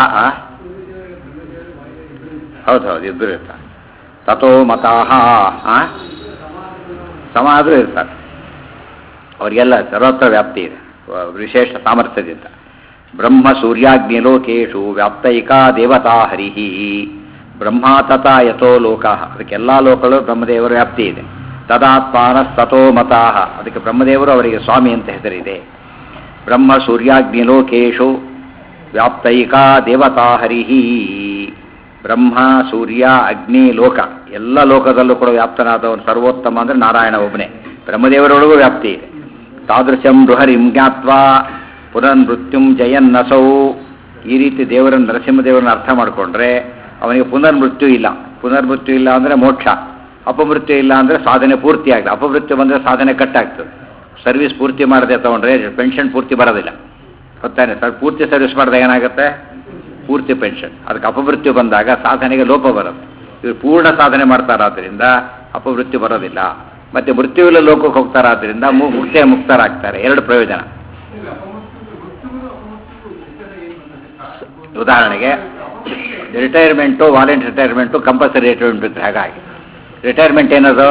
ಹೌದು ಹೌದು ಇಬ್ಬರು ಇರ್ತಾರೆ ತಥೋ ಮತಾಃ ಸಮ ಆದರೂ ಇರ್ತಾರೆ ಅವರಿಗೆಲ್ಲ ಸರ್ವತ್ರ ವ್ಯಾಪ್ತಿ ಇದೆ ವಿಶೇಷ ಸಾಮರ್ಥ್ಯದಿಂದ ಬ್ರಹ್ಮ ಸೂರ್ಯಾಗ್ನಿ ಲೋಕೇಶು ವ್ಯಾಪ್ತೈಕಾ ದೇವತಾ ಹರಿಹಿ ಬ್ರಹ್ಮ ತಥಾ ಯಥೋ ಲೋಕ ಅದಕ್ಕೆಲ್ಲ ಲೋಕಗಳು ಬ್ರಹ್ಮದೇವರ ವ್ಯಾಪ್ತಿ ಇದೆ ತದಾತ್ಮಾನ ತಥೋ ಮತಾಹ ಅದಕ್ಕೆ ಬ್ರಹ್ಮದೇವರು ಅವರಿಗೆ ಸ್ವಾಮಿ ಅಂತ ಹೆಸರಿದೆ ಬ್ರಹ್ಮ ಸೂರ್ಯಾಗ್ನಿ ಲೋಕೇಶು ವ್ಯಾಪ್ತೈಕಾ ದೇವತಾ ಹರಿಹಿ ಬ್ರಹ್ಮ ಸೂರ್ಯ ಅಗ್ನಿ ಲೋಕ ಎಲ್ಲ ಲೋಕದಲ್ಲೂ ಕೂಡ ವ್ಯಾಪ್ತನಾದವನು ಸರ್ವೋತ್ತಮ ಅಂದರೆ ನಾರಾಯಣ ಒಬ್ಬನೇ ಬ್ರಹ್ಮದೇವರೊಳಗೂ ವ್ಯಾಪ್ತಿ ಇದೆ ತಾದೃಶಂ ಬೃಹರಿಂ ಜ್ಞಾತ್ವಾ ಪುನರ್ಮೃತ್ಯುಂ ಜಯನ್ನಸೌ ಈ ರೀತಿ ದೇವರನ್ನು ನರಸಿಂಹದೇವರನ್ನ ಅರ್ಥ ಮಾಡಿಕೊಂಡ್ರೆ ಅವನಿಗೆ ಪುನರ್ಮೃತ್ಯು ಇಲ್ಲ ಪುನರ್ಮೃತ್ಯು ಇಲ್ಲ ಅಂದರೆ ಮೋಕ್ಷ ಅಪಮೃತ್ಯು ಇಲ್ಲ ಅಂದರೆ ಸಾಧನೆ ಪೂರ್ತಿ ಆಗಲಿ ಅಪಮೃತ್ಯು ಬಂದರೆ ಸಾಧನೆ ಕಟ್ಟಾಗ್ತದೆ ಸರ್ವಿಸ್ ಪೂರ್ತಿ ಮಾಡದೆ ತೊಗೊಂಡ್ರೆ ಪೆನ್ಷನ್ ಪೂರ್ತಿ ಬರೋದಿಲ್ಲ ಗೊತ್ತಾನೆ ಸರ್ ಪೂರ್ತಿ ಸರ್ವಿಸ್ ಮಾಡಿದಾಗ ಏನಾಗುತ್ತೆ ಪೂರ್ತಿ ಪೆನ್ಷನ್ ಅದಕ್ಕೆ ಅಪಮೃತ್ಯು ಬಂದಾಗ ಸಾಧನೆಗೆ ಲೋಪ ಬರುತ್ತೆ ಇವರು ಪೂರ್ಣ ಸಾಧನೆ ಮಾಡ್ತಾರಾದ್ರಿಂದ ಅಪಮೃತ್ಯು ಬರೋದಿಲ್ಲ ಮತ್ತೆ ಮೃತ್ಯುವಿಲ್ಲ ಲೋಕಕ್ಕೆ ಹೋಗ್ತಾರಾದ್ರಿಂದ ಮು- ಮುಕ್ತೇ ಮುಕ್ತರಾಗ್ತಾರೆ ಎರಡು ಪ್ರಯೋಜನ ಉದಾಹರಣೆಗೆ retirement voluntary retirement compulsory retirement ಇದ್ರೆ ಹಾಗಾಗಿ ರಿಟೈರ್ಮೆಂಟ್ ಏನದು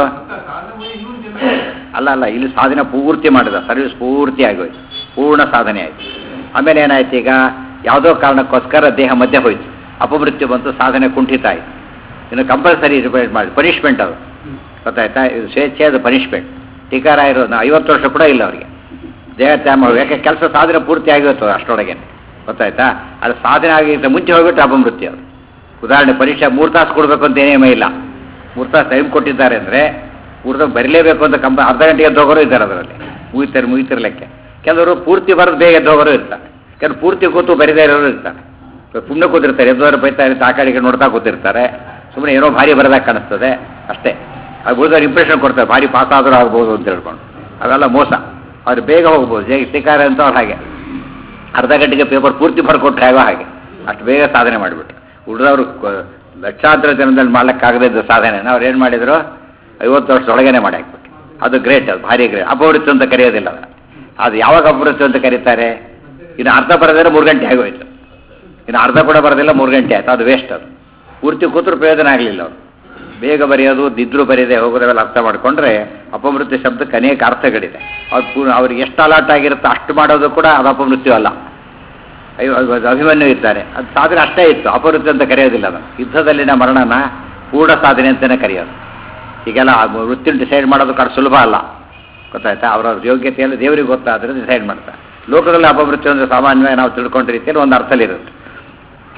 ಅಲ್ಲ ಅಲ್ಲ ಇಲ್ಲಿ ಸಾಧನೆ ಪೂರ್ತಿ ಮಾಡಿದ ಸರ್ವಿಸ್ ಪೂರ್ತಿ ಆಗೋಯ್ತು ಪೂರ್ಣ ಸಾಧನೆ ಆಯಿತು ಆಮೇಲೆ ಏನಾಯ್ತು ಈಗ ಯಾವುದೋ ಕಾರಣಕ್ಕೋಸ್ಕರ ದೇಹ ಮಧ್ಯೆ ಹೋಯ್ತು ಅಪಮೃತ್ಯು ಬಂತು ಸಾಧನೆ ಕುಂಠಿತ ಆಯಿತು ಇನ್ನು ಕಂಪಲ್ಸರಿ ರಿಪೇರ್ ಮಾಡಿ ಪನಿಷ್ಮೆಂಟ್ ಅದು ಗೊತ್ತಾಯ್ತಾ ಇದು ಸ್ವೇಚ್ಛೆ ಅದು ಪನಿಷ್ಮೆಂಟ್ ಟೀಕಾರ ಇರೋದು ಐವತ್ತು ವರ್ಷ ಕೂಡ ಇಲ್ಲ ಅವರಿಗೆ ದೇಹ ತ್ಯಾಗ ಮಾಡಿ ಯಾಕೆ ಕೆಲಸ ಸಾಧನೆ ಪೂರ್ತಿ ಆಗಿತ್ತು ಅಷ್ಟರೊಳಗೆ ಗೊತ್ತಾಯ್ತಾ ಅದು ಸಾಧನೆ ಆಗಿದ್ದ ಮುಂಚೆ ಹೋಗ್ಬಿಟ್ಟು ಅಪಮೃತ್ಯು ಅದು ಉದಾಹರಣೆ ಪರೀಕ್ಷೆ ಮೂರು ತಾಸು ಕೊಡಬೇಕು ಅಂತ ಏನೇಮ ಇಲ್ಲ ಮೂರು ತಾಸು ಟೈಮ್ ಕೊಟ್ಟಿದ್ದಾರೆ ಅಂದರೆ ಮೂರು ತಾಸು ಬರೀಲೇಬೇಕು ಅಂತ ಕಂಪ ಅರ್ಧ ಗಂಟೆಗೆ ಎದ್ದು ಹೋಗೋರು ಇದ್ದಾರೆ ಅದರಲ್ಲಿ ಮುಗಿತಾರೆ ಮುಗಿತಿರ್ಲಿಕ್ಕೆ ಕೆಲವರು ಪೂರ್ತಿ ಬರೋದು ಬೇಗ ಎದ್ದು ಹೋಗೋರು ಇರ್ತಾರೆ ಕೆಲವರು ಪೂರ್ತಿ ಕೂತು ಬರಿದೇ ಇರೋರು ಇರ್ತಾರೆ ಸುಮ್ಮನೆ ಕೂತಿರ್ತಾರೆ ಎದ್ದವರು ಬೈತಾ ಇರ್ತಾರೆ ಆ ಕಡೆಗೆ ನೋಡ್ತಾ ಕೂತಿರ್ತಾರೆ ಸುಮ್ಮನೆ ಏನೋ ಭಾರಿ ಬರದಾಗ ಕಾಣಿಸ್ತದೆ ಅಷ್ಟೇ ಅದು ಉಳಿದವ್ರು ಇಂಪ್ರೆಷನ್ ಕೊಡ್ತಾರೆ ಭಾರಿ ಪಾಸ್ ಆದರೂ ಆಗ್ಬೋದು ಅಂತ ಹೇಳ್ಕೊಂಡು ಅವೆಲ್ಲ ಮೋಸ ಅವ್ರು ಬೇಗ ಹೋಗ್ಬೋದು ಜೈ ಸಿಕ್ಕಾರೆ ಅಂತ ಅವ್ರು ಹಾಗೆ ಅರ್ಧ ಗಂಟೆಗೆ ಪೇಪರ್ ಪೂರ್ತಿ ಬರ್ಕೊಟ್ರೆ ಹೇಗೋ ಹಾಗೆ ಅಷ್ಟು ಬೇಗ ಸಾಧನೆ ಮಾಡಿಬಿಟ್ರು ಉಳಿದವರು ಲಕ್ಷಾಂತರ ಜನದಲ್ಲಿ ಮಾಡ್ಲಿಕ್ಕಾಗದೇ ಇದ್ದ ಸಾಧನೆನ ಅವ್ರು ಏನು ಮಾಡಿದ್ರು ಐವತ್ತು ವರ್ಷದೊಳಗೇನೆ ಮಾಡಿ ಹಾಕ್ಬಿಟ್ಟು ಅದು ಗ್ರೇಟ್ ಅದು ಭಾರಿ ಗ್ರೇಟ್ ಅಪವೃತ್ತಿ ಅಂತ ಕರೆಯೋದಿಲ್ಲ ಅದನ್ನ ಅದು ಯಾವಾಗ ಅಪವೃತ್ತಿ ಅಂತ ಕರೀತಾರೆ ಇನ್ನು ಅರ್ಧ ಬರೋದ್ರೆ ಮೂರು ಗಂಟೆ ಆಗೋಯ್ತು ಇನ್ನು ಅರ್ಧ ಕೂಡ ಬರೋದಿಲ್ಲ ಮೂರು ಗಂಟೆ ಆಯ್ತು ಅದು ವೇಸ್ಟ್ ಅದು ಪೂರ್ತಿ ಕೂತ್ರು ಪ್ರಯೋಜನ ಆಗಲಿಲ್ಲ ಅವರು ಬೇಗ ಬರೆಯೋದು ದಿದ್ರು ಬರೆಯದೆ ಹೋಗೋದೆಲ್ಲ ಅರ್ಥ ಮಾಡಿಕೊಂಡ್ರೆ ಅಪಮೃತ್ಯು ಶಬ್ದಕ್ಕೆ ಅನೇಕ ಅರ್ಥಗಳಿದೆ ಅವ್ರು ಪೂ ಅವ್ರಿಗೆ ಎಷ್ಟು ಅಲಾಟ್ ಆಗಿರುತ್ತೋ ಅಷ್ಟು ಮಾಡೋದು ಕೂಡ ಅದು ಅಪಮೃತ್ಯು ಅಲ್ಲ ಅಯ್ಯೋ ಅದು- ಅದು ಅಭಿಮನ್ಯು ಇದ್ದಾರೆ ಅದು ಸಾಧನೆ ಅಷ್ಟೇ ಇತ್ತು ಅಪಮೃತ್ಯು ಅಂತ ಕರೆಯೋದಿಲ್ಲ ಅದು ಯುದ್ಧದಲ್ಲಿನ ಮರಣನ ಪೂರ್ಣ ಸಾಧನೆ ಅಂತಲೇ ಕರೆಯೋದು ಈಗೆಲ್ಲ ಆ ವೃತ್ತಿನ ಡಿಸೈಡ್ ಮಾಡೋದು ಕಡೆ ಸುಲಭ ಅಲ್ಲ ಗೊತ್ತಾಯ್ತಾ ಅವರ ಯೋಗ್ಯತೆಯಲ್ಲಿ ದೇವರಿಗೆ ಗೊತ್ತಾದ್ರೆ ಡಿಸೈಡ್ ಮಾಡ್ತಾರೆ ಲೋಕದಲ್ಲಿ ಅಪಮೃತ್ಯು ಅಂದರೆ ಸಾಮಾನ್ಯವಾಗಿ ನಾವು ತಿಳ್ಕೊಂಡ ರೀತಿಯಲ್ಲಿ ಒಂದು ಅರ್ಥದಲ್ಲಿರುತ್ತೆ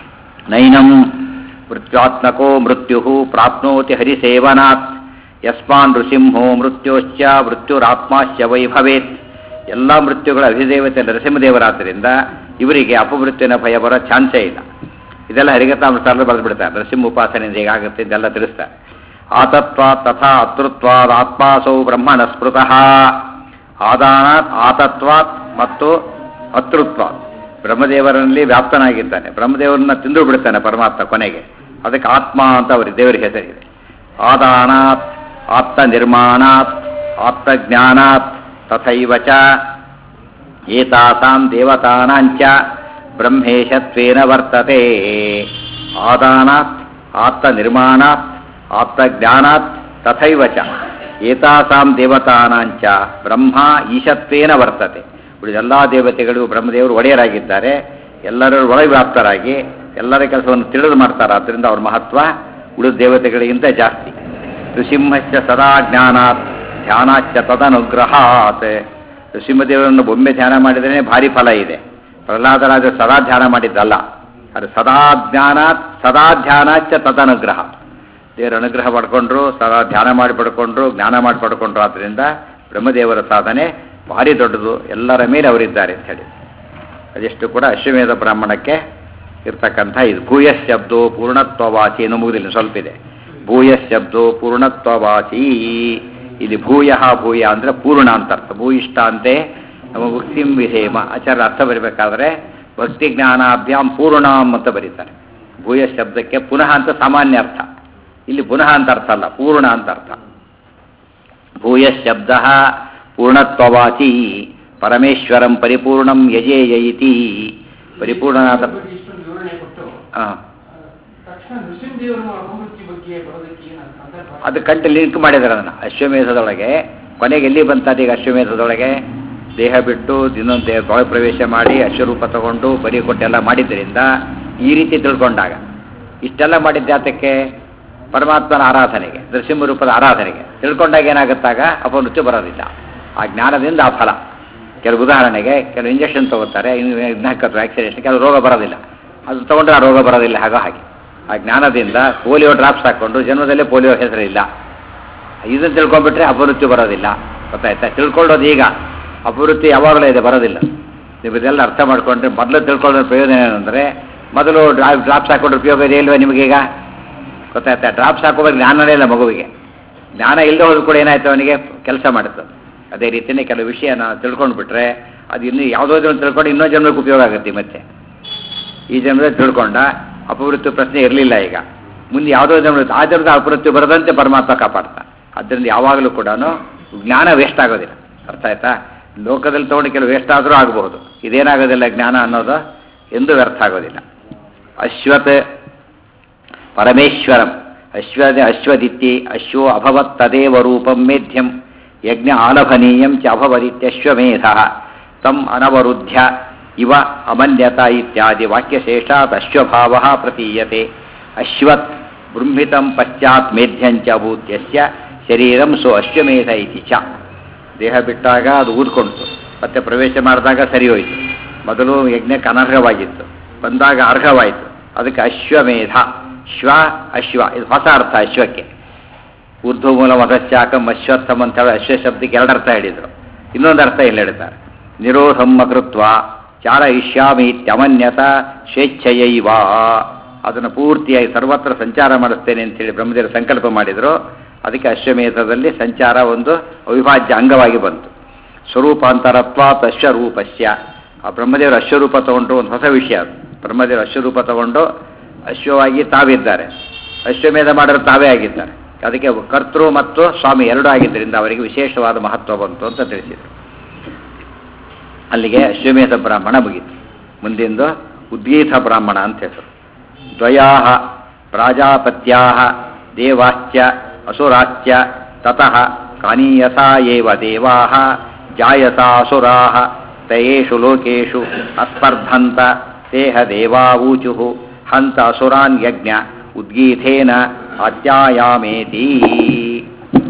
ನೈನಂ ಮೃತ್ಯುತ್ಮಕೋ ಮೃತ್ಯು ಪ್ರಾಪ್ನೋತಿ ಹರಿಸೇವನಾತ್ ಯಸ್ಮಾನ್ ನೃಸಿಂಹೋ ಮೃತ್ಯೋಶ್ಚ ಮೃತ್ಯುರಾತ್ಮಾಶ್ಚ ವೈ ಭವೇತ್ ಎಲ್ಲ ಮೃತ್ಯುಗಳ ಅಧಿದೇವತೆ ನರಸಿಂಹದೇವರಾದ್ದರಿಂದ ಇವರಿಗೆ ಅಪಮೃತ್ಯುವಿನ ಭಯ ಬರೋ ಚಾನ್ಸೇ ಇಲ್ಲ ಇದೆಲ್ಲ ಹರಿಗತಾಮೃತಲ್ಲಿ ಬರೆದು ಬಿಡ್ತಾರೆ ನರಸಿಂಹ ಉಪಾಸನೆಯಿಂದ ಹೇಗಾಗುತ್ತೆ ಇದೆಲ್ಲ ತಿಳಿಸ್ತಾರೆ ಆತತ್ವ ತಥಾ ಅತೃತ್ವಾದ್ ಆತ್ಮಾಸೌ ಬ್ರಹ್ಮಣ ಸ್ಮೃತಃ ಆದಾನಾತ್ ಆತತ್ವಾತ್ ಮತ್ತು ಅತೃತ್ವಾತ್ ಬ್ರಹ್ಮದೇವರಲ್ಲಿ ವ್ಯಾಪ್ತನಾಗಿದ್ದಾನೆ ಬ್ರಹ್ಮದೇವರನ್ನ ತಿಂದು ಬಿಡ್ತಾನೆ ಪರಮಾತ್ಮ ಕೊನೆಗೆ ಅದಕ್ಕೆ ಆತ್ಮ ಅಂತ ಅವರಿಗೆ ದೇವರಿಗೆ ಹೆಸರಿದೆ ಆದಾನಾತ್ ಆಪ್ತ ನಿರ್ಮಾಣಾತ್ ಆಪ್ತಜ್ಞಾನಾತ್ ತಥೈವ ಚ ಏತಾಸಾಂ ದೇವತಾನಾಂಚ ಬ್ರಹ್ಮೇಶತ್ವೇನ ವರ್ತತೆ ಆದಾನಾತ್ ಆಪ್ತ ನಿರ್ಮಾಣಾತ್ ಆಪ್ತಜ್ಞಾನಾತ್ ತಥೈವ ಚ ಏತಾಸಾಂ ದೇವತಾನಾಂಚ ಬ್ರಹ್ಮ ಈಶತ್ವೇನ ವರ್ತತೆ ಉಳಿದೆಲ್ಲ ದೇವತೆಗಳು ಬ್ರಹ್ಮದೇವರು ಒಡೆಯರಾಗಿದ್ದಾರೆ ಎಲ್ಲರೂ ಒಳಗೆ ವ್ಯಾಪ್ತರಾಗಿ ಎಲ್ಲರ ಕೆಲಸವನ್ನು ತಿಳಿದು ಮಾಡ್ತಾರೆ ಆದ್ದರಿಂದ ಅವ್ರ ಮಹತ್ವ ಉಳಿದ ದೇವತೆಗಳಿಗಿಂತ ಜಾಸ್ತಿ ನೃಸಿಂಹಶ್ಚ ಸದಾ ಜ್ಞಾನಾತ್ ಧ್ಯಾನಾಚ್ಚ ತದನುಗ್ರಹಾತ್ ನೃಸಿಂಹದೇವರನ್ನು ಬೊಮ್ಮೆ ಧ್ಯಾನ ಮಾಡಿದ್ರೆ ಭಾರಿ ಫಲ ಇದೆ ಪ್ರಹ್ಲಾದರಾಜ ಸದಾ ಧ್ಯಾನ ಮಾಡಿದ್ದಲ್ಲ ಅದು ಸದಾ ಜ್ಞಾನಾತ್ ಸದಾ ಧ್ಯಾನಾಚ್ಚ ತದನುಗ್ರಹ ದೇವರ ಅನುಗ್ರಹ ಪಡ್ಕೊಂಡ್ರು ಸದಾ ಧ್ಯಾನ ಮಾಡಿ ಪಡ್ಕೊಂಡ್ರು ಜ್ಞಾನ ಮಾಡಿ ಪಡ್ಕೊಂಡ್ರು ಆದ್ದರಿಂದ ಬ್ರಹ್ಮದೇವರ ಸಾಧನೆ ಭಾರಿ ದೊಡ್ಡದು ಎಲ್ಲರ ಮೇಲೆ ಅವರಿದ್ದಾರೆ ಅಂತ ಹೇಳಿ ಅದೆಷ್ಟು ಕೂಡ ಅಶ್ವಮೇಧ ಬ್ರಾಹ್ಮಣಕ್ಕೆ ಇರ್ತಕ್ಕಂಥ ಇದು ಭೂಯ ಶಬ್ದೋ ಪೂರ್ಣತ್ವವಾಚಿ ಏನು ಮುಗಿದಿಲ್ಲ ಸ್ವಲ್ಪ ಇದೆ ಭೂಯ ಶಬ್ದೋ ಪೂರ್ಣತ್ವವಾಚಿ ಇಲ್ಲಿ ಭೂಯ ಭೂಯ ಅಂದ್ರೆ ಪೂರ್ಣ ಅಂತ ಅರ್ಥ ಭೂಯಿಷ್ಠ ಅಂತೆ ನಮ್ಮ ಭಕ್ತಿಂ ವಿಧೇಮ ಆಚಾರ ಅರ್ಥ ಬರಬೇಕಾದ್ರೆ ಭಕ್ತಿ ಜ್ಞಾನಾಭ್ಯಾಂ ಪೂರ್ಣಾಂ ಅಂತ ಬರೀತಾರೆ ಭೂಯ ಶಬ್ದಕ್ಕೆ ಪುನಃ ಅಂತ ಸಾಮಾನ್ಯ ಅರ್ಥ ಇಲ್ಲಿ ಪುನಃ ಅಂತ ಅರ್ಥ ಅಲ್ಲ ಪೂರ್ಣ ಅಂತ ಅರ್ಥ ಭೂಯ ಶಬ್ದ ಪೂರ್ಣತ್ವವಾಚಿ ಪರಮೇಶ್ವರಂ ಪರಿಪೂರ್ಣಂ ಯಜೇಯ ಇತಿ ಪರಿಪೂರ್ಣನಾದ ಇಷ್ಟೊಂದು ವಿವರಣೆ ಕೊಟ್ಟು ಆ, ತಕ್ಷಣ ನೃಸಿಂಹದೇವರು ಅಪಮೃತ್ಯು ಬಗ್ಗೆ ಬರೋದಕ್ಕೆ ಏನು ಸಂದರ್ಭ ಅದು ಕಂಡು ಲಿಂಕ್ ಮಾಡಿದ್ದಾರೆ ಅದನ್ನು ಅಶ್ವಮೇಧದೊಳಗೆ ಕೊನೆಗೆ ಎಲ್ಲಿ ಬಂತದ ಈಗ ಅಶ್ವಮೇಧದೊಳಗೆ ದೇಹ ಬಿಟ್ಟು ಇನ್ನೊಂದು ದೇಹ ಒಳ ಪ್ರವೇಶ ಮಾಡಿ ಅಶ್ವರೂಪ ತಗೊಂಡು ಬರಿ ಕೊಟ್ಟೆಲ್ಲ ಮಾಡಿದ್ದರಿಂದ ಈ ರೀತಿ ತಿಳ್ಕೊಂಡಾಗ ಇಷ್ಟೆಲ್ಲ ಮಾಡಿದ್ದ ಜಾತಕ್ಕೆ ಪರಮಾತ್ಮನ ಆರಾಧನೆಗೆ ನರಸಿಂಹ ರೂಪದ ಆರಾಧನೆಗೆ ತಿಳ್ಕೊಂಡಾಗ ಏನಾಗುತ್ತಾಗ ಅಪಮೃತ್ಯು ಬರೋದಿಲ್ಲ ಆ ಜ್ಞಾನದಿಂದ ಆ ಫಲ ಕೆಲವು ಉದಾಹರಣೆಗೆ ಕೆಲವು ಇಂಜೆಕ್ಷನ್ ತಗೋತಾರೆ ಇನ್ನು ಹಾಕೋದು ವ್ಯಾಕ್ಸಿನೇಷನ್ ಕೆಲವು ರೋಗ ಬರೋದಿಲ್ಲ ಅದು ತಗೊಂಡ್ರೆ ಆ ರೋಗ ಬರೋದಿಲ್ಲ ಹಾಗೋ ಹಾಗೆ ಆ ಜ್ಞಾನದಿಂದ ಪೋಲಿಯೋ ಡ್ರಾಪ್ಸ್ ಹಾಕ್ಕೊಂಡು ಜನ್ಮದಲ್ಲೇ ಪೋಲಿಯೋ ಹೆಸರಿಲ್ಲ ಇದನ್ನು ತಿಳ್ಕೊಂಡ್ಬಿಟ್ರೆ ಅಪವೃತ್ತಿ ಬರೋದಿಲ್ಲ ಗೊತ್ತಾಯ್ತಾ ತಿಳ್ಕೊಳ್ಳೋದು ಈಗ ಅಪವೃತ್ತಿ ಯಾವಾಗಲೂ ಇದೆ ಬರೋದಿಲ್ಲ ನೀವು ಇದೆಲ್ಲ ಅರ್ಥ ಮಾಡ್ಕೊಂಡ್ರೆ ಮೊದಲು ತಿಳ್ಕೊಳ್ಳೋ ಪ್ರಯೋಜನ ಏನಂದರೆ ಮೊದಲು ಡ್ರಾಪ್ಸ್ ಹಾಕೊಂಡ್ರೆ ಉಪಯೋಗ ಇದೆ ಇಲ್ವಾ ನಿಮಗೀಗ ಗೊತ್ತಾಯ್ತಾ ಡ್ರಾಪ್ಸ್ ಹಾಕೋಬೇಕು ಜ್ಞಾನನೇ ಇಲ್ಲ ಮಗುವಿಗೆ ಜ್ಞಾನ ಇಲ್ಲದೆ ಹೋದ್ರು ಕೂಡ ಏನಾಯ್ತು ಅವನಿಗೆ ಕೆಲಸ ಮಾಡುತ್ತೆ ಅದೇ ರೀತಿಯೇ ಕೆಲವು ವಿಷಯನ ತಿಳ್ಕೊಂಡು ಬಿಟ್ರೆ ಅದು ಇನ್ನು ಯಾವುದೋ ಜನ ತಿಳ್ಕೊಂಡು ಇನ್ನೋ ಜನಕ್ಕೆ ಉಪಯೋಗ ಆಗುತ್ತೆ ಮತ್ತೆ ಈ ಜನ್ಮದಲ್ಲಿ ತಿಳ್ಕೊಂಡ ಅಪವೃತ್ತಿ ಪ್ರಶ್ನೆ ಇರಲಿಲ್ಲ ಈಗ ಮುಂದೆ ಯಾವುದೋ ಜನ್ಮ ಆ ಜನ್ಮದ ಅಪವೃತ್ತಿ ಬರದಂತೆ ಪರಮಾತ್ಮ ಕಾಪಾಡ್ತಾ ಅದರಿಂದ ಯಾವಾಗಲೂ ಕೂಡ ಜ್ಞಾನ ವೇಸ್ಟ್ ಆಗೋದಿಲ್ಲ ಅರ್ಥ ಆಯ್ತಾ ಲೋಕದಲ್ಲಿ ತಗೊಂಡು ಕೆಲವು ವೇಸ್ಟ್ ಆದರೂ ಆಗಬಹುದು ಇದೇನಾಗೋದಿಲ್ಲ ಜ್ಞಾನ ಅನ್ನೋದು ಎಂದೂ ವ್ಯರ್ಥ ಆಗೋದಿಲ್ಲ ಅಶ್ವತ್ ಪರಮೇಶ್ವರಂ ಅಶ್ವದ ಅಶ್ವದಿತ್ತಿ ಅಶ್ವೋ ಅಭವತ್ ತದೇವ ರೂಪಂ ಮೇಧ್ಯಂ ಯಜ್ಞ ಆಲಭನೀಯಂ ಚ ಅಭವದಿತ್ಯಶ್ವಮೇಧ ತಂ ಅನವರುದ್ಧ್ಯ ಇವ ಅಮನ್ಯತ ಇತ್ಯಾದಿ ವಾಕ್ಯಶೇಷಾತ್ ಅಶ್ವಭಾವ ಪ್ರತೀಯತೆ ಅಶ್ವತ್ ಬೃಂಹಿತಂ ಪಶ್ಚಾತ್ ಮೇಧ್ಯಂಚ ಭೂತ್ಯಸ್ಯ ಶರೀರಂ ಸೊ ಅಶ್ವಮೇಧ ಇತಿ ಚ ದೇಹ ಬಿಟ್ಟಾಗ ಅದು ಊದ್ಕೊಂಡಿತು ಮತ್ತೆ ಪ್ರವೇಶ ಮಾಡಿದಾಗ ಸರಿ ಹೋಯಿತು ಮೊದಲು ಯಜ್ಞಕ್ಕೆ ಅನರ್ಹವಾಗಿತ್ತು ಬಂದಾಗ ಅರ್ಹವಾಯಿತು ಅದಕ್ಕೆ ಅಶ್ವಮೇಧ ಶ್ವ ಅಶ್ವ ಇದು ಹೊಸ ಅರ್ಥ ಅಶ್ವಕ್ಕೆ ಊರ್ಧ್ವ ಮೂಲ ಮತಶ್ಚಾಕಂ ಅಶ್ವತ್ಥಂ ಅಂತ ಹೇಳಿ ಅಶ್ವ ಶಬ್ದಕ್ಕೆ ಎರಡು ಅರ್ಥ ಹೇಳಿದರು ಇನ್ನೊಂದು ಅರ್ಥ ಇಲ್ಲಿ ಹೇಳ್ತಾರೆ ನಿರೋಧಮ್ಮ ಕೃತ್ವ ಚಾರ ಇಷ್ಯಾಮಿ ಇತ್ಯಮನ್ಯತ ಸ್ವೇಚ್ಛಯೈವ ಅದನ್ನು ಪೂರ್ತಿಯಾಗಿ ಸರ್ವತ್ರ ಸಂಚಾರ ಮಾಡಿಸ್ತೇನೆ ಅಂತೇಳಿ ಬ್ರಹ್ಮದೇವರು ಸಂಕಲ್ಪ ಮಾಡಿದರು ಅದಕ್ಕೆ ಅಶ್ವಮೇಧದಲ್ಲಿ ಸಂಚಾರ ಒಂದು ಅವಿಭಾಜ್ಯ ಅಂಗವಾಗಿ ಬಂತು ಸ್ವರೂಪಾಂತರತ್ವಾತ್ ಅಶ್ವರೂಪಸ್ಯ ಆ ಬ್ರಹ್ಮದೇವರು ಅಶ್ವರೂಪ ತಗೊಂಡು ಒಂದು ಹೊಸ ವಿಷಯ ಅದು ಬ್ರಹ್ಮದೇವರು ಅಶ್ವರೂಪ ತಗೊಂಡು ಅಶ್ವವಾಗಿ ತಾವಿದ್ದಾರೆ ಅಶ್ವಮೇಧ ಮಾಡೋರು ತಾವೇ ಆಗಿದ್ದಾರೆ ಅದಕ್ಕೆ ಕರ್ತೃ ಮತ್ತು ಸ್ವಾಮಿ ಎರಡೂ ಆಗಿದ್ದರಿಂದ ಅವರಿಗೆ ವಿಶೇಷವಾದ ಮಹತ್ವ ಬಂತು ಅಂತ ತಿಳಿಸಿದರು ಅಲ್ಲಿಗೆ ಅಶ್ವಮೇಧ ಬ್ರಾಹ್ಮಣ ಮುಗೀತು ಮುಂದಿಂದು ಉದ್ಗೀತ ಬ್ರಾಹ್ಮಣ ಅಂತ ಹೆಸರು ದ್ವಯಾ ಪ್ರಾಜಾಪತ್ಯಾ ದೇವಾಶ್ಚ ಅಸುರಾಶ್ಚ ತತಃ ಕಾನೀಯಸಾ ಏವ ದೇವಾ ಜಾಯಸಾ ಅಸುರಾ ತಯೇಷು ಲೋಕೇಶು ಅಸ್ಪರ್ಧಂತ ತೇಹ ದೇವಾವೂಚು ಹಂತ ಅಸುರಾನ್ ಯಜ್ಞ ಉದ್ಗೀಥೇನ ಅತ್ಯಾಯಾಮೇತಿ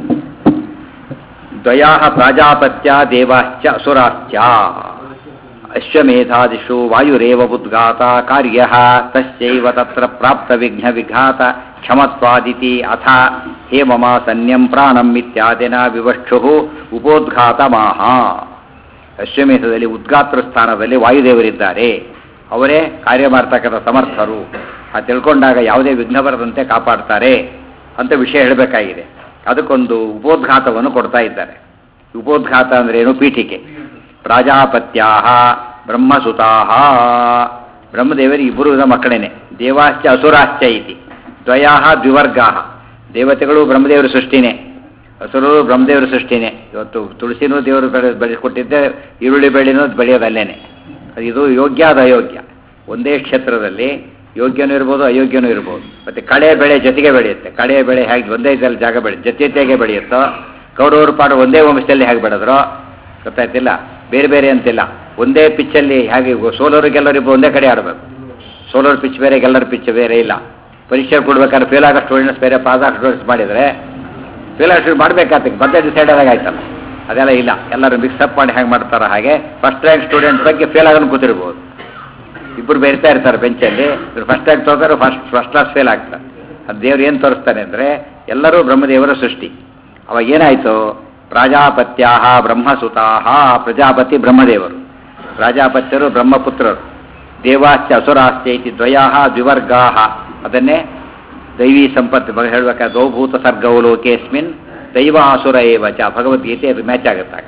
ದ್ವಯಾ ಪ್ರಾಜಾಪತ್ಯ ದೇವಾಶ್ಚ ಅಸುರಾಶ್ಚ ಅಶ್ವಮೇಧಾದಿಷು ವಾಯುರೇವ ಉದ್ಗಾತ ಕಾರ್ಯ ತಸ್ಯೈವ ತತ್ರ ಪ್ರಾಪ್ತ ವಿಘ್ನ ವಿಘಾತ ಕ್ಷಮತ್ವಾದಿತಿ ಅಥ ಹೇಮಮ ಸನ್ಯಂ ಪ್ರಾಣಂ ಇತ್ಯಾದಿನ ವಿವಕ್ಷು ಉಪೋದ್ಘಾತ ಮಾಹ ಅಶ್ವಮೇಧದಲ್ಲಿ ಉದ್ಗಾತ್ರ ಸ್ಥಾನದಲ್ಲಿ ವಾಯುದೇವರಿದ್ದಾರೆ ಅವರೇ ಕಾರ್ಯ ಮಾಡ್ತಕ್ಕಂಥ ಸಮರ್ಥರು ಆ ತಿಳ್ಕೊಂಡಾಗ ಯಾವುದೇ ವಿಘ್ನ ಬರದಂತೆ ಕಾಪಾಡ್ತಾರೆ ಅಂತ ವಿಷಯ ಹೇಳಬೇಕಾಗಿದೆ ಅದಕ್ಕೊಂದು ಉಪೋದ್ಘಾತವನ್ನು ಕೊಡ್ತಾ ಇದ್ದಾರೆ ಉಪೋದ್ಘಾತ ಅಂದ್ರೆ ಏನು ಪೀಠಿಕೆ ಪ್ರಾಜಾಪತ್ಯಾ ಬ್ರಹ್ಮಸುತಾ ಬ್ರಹ್ಮದೇವರಿಗೆ ಇಬ್ಬರು ವಿಧ ಮಕ್ಕಳೇನೆ ದೇವಾಶ್ಚ ಅಸುರಾಶ್ಚ ಇತಿ ದ್ವಯಾ ದ್ವಿವರ್ಗಾ ದೇವತೆಗಳು ಬ್ರಹ್ಮದೇವರ ಸೃಷ್ಟಿನೇ ಹಸುರರು ಬ್ರಹ್ಮದೇವರ ಸೃಷ್ಟಿನೇ ಇವತ್ತು ತುಳಸಿನೂ ದೇವರು ಬೆಳೆ ಬೆಳೆಸಿಕೊಟ್ಟಿದ್ದೆ ಈರುಳ್ಳಿ ಬೆಳೆನೂ ಬೆಳೆಯೋದು ಅಲ್ಲೇನೆ ಇದು ಯೋಗ್ಯ ಅದು ಅಯೋಗ್ಯ ಒಂದೇ ಕ್ಷೇತ್ರದಲ್ಲಿ ಯೋಗ್ಯನೂ ಇರ್ಬೋದು ಅಯೋಗ್ಯನೂ ಇರ್ಬೋದು ಮತ್ತೆ ಕಳೆ ಬೆಳೆ ಜೊತೆಗೆ ಬೆಳೆಯುತ್ತೆ ಕಳೆ ಬೆಳೆ ಹೇಗೆ ಒಂದೇ ಇದರಲ್ಲಿ ಜಾಗ ಬೆಳೆ ಜೊತೆ ಜೊತೆಗೆ ಬೆಳೆಯುತ್ತೋ ಕೌರವರು ಪಾಡು ಒಂದೇ ವಂಶದಲ್ಲಿ ಹೇಗೆ ಬೆಳೆದ್ರೋ ಗೊತ್ತಾಯ್ತಿಲ್ಲ ಬೇರೆ ಬೇರೆ ಅಂತಿಲ್ಲ ಒಂದೇ ಪಿಚ್ಚಲ್ಲಿ ಹೇಗೆ ಸೋಲೋರು ಗೆಲ್ಲೋರು ಒಂದೇ ಕಡೆ ಆಡಬೇಕು ಸೋಲೋರ್ ಪಿಚ್ ಬೇರೆ ಗೆಲ್ಲರ್ ಪಿಚ್ ಬೇರೆ ಇಲ್ಲ ಪರೀಕ್ಷೆ ಕೊಡ್ಬೇಕಾದ್ರೆ ಫೇಲ್ ಆಗೋ ಸ್ಟೂಡೆಂಟ್ಸ್ ಬೇರೆ ಪಾಸ್ ಆಗೋ ಸ್ಟೂಡೆಂಟ್ಸ್ ಮಾಡಿದರೆ ಫೇಲ್ ಆಗೋ ಮಾಡಬೇಕಾಗ್ತದೆ ಮತ್ತೆ ಡಿಸೈಡ್ ಆದಾಗ ಆಯ್ತಲ್ಲ ಅದೆಲ್ಲ ಇಲ್ಲ ಎಲ್ಲರೂ ಮಿಕ್ಸಪ್ ಮಾಡಿ ಹೆಂಗೆ ಮಾಡ್ತಾರೋ ಹಾಗೆ ಫಸ್ಟ್ ರ್ಯಾಂಕ್ ಸ್ಟೂಡೆಂಟ್ ಬಗ್ಗೆ ಫೇಲ್ ಆಗೋನು ಕೂತಿರ್ಬೋದು ಇಬ್ಬರು ಬೆರಿತಾ ಇರ್ತಾರೆ ಬೆಂಚಲ್ಲಿ ಫಸ್ಟ್ ರ್ಯಾಂಕ್ ತಗೋತಾರೆ ಫಸ್ಟ್ ಫಸ್ಟ್ ಕ್ಲಾಸ್ ಫೇಲ್ ಆಗ್ತಾರೆ ಅದು ದೇವ್ರು ಏನು ತೋರಿಸ್ತಾನೆ ಅಂದರೆ ಎಲ್ಲರೂ ಬ್ರಹ್ಮದೇವರ ಸೃಷ್ಟಿ ಅವಾಗ ಏನಾಯಿತು ಪ್ರಾಜಾಪತ್ಯಾ ಬ್ರಹ್ಮಸುತಾ ಪ್ರಜಾಪತಿ ಬ್ರಹ್ಮದೇವರು ಪ್ರಾಜಾಪತ್ಯರು ಬ್ರಹ್ಮಪುತ್ರರು ದೇವಾಶ್ಚ ಅಸುರಾಶ್ಚ ಇತಿ ದ್ವಯಾ ದ್ವಿವರ್ಗಾ ಅದನ್ನೇ ದೈವಿ ಸಂಪತ್ತು ಬಗ್ಗೆ ಹೇಳ್ಬೇಕಾದ್ರೆ ದ್ವೌಭೂತ ಸರ್ಗವು ಲೋಕೇಸ್ಮಿನ್ ದೈವ ಅಸುರ ಏವ ಚ ಭಗವದ್ಗೀತೆ ಅದು ಮ್ಯಾಚ್ ಆಗುತ್ತಾಗ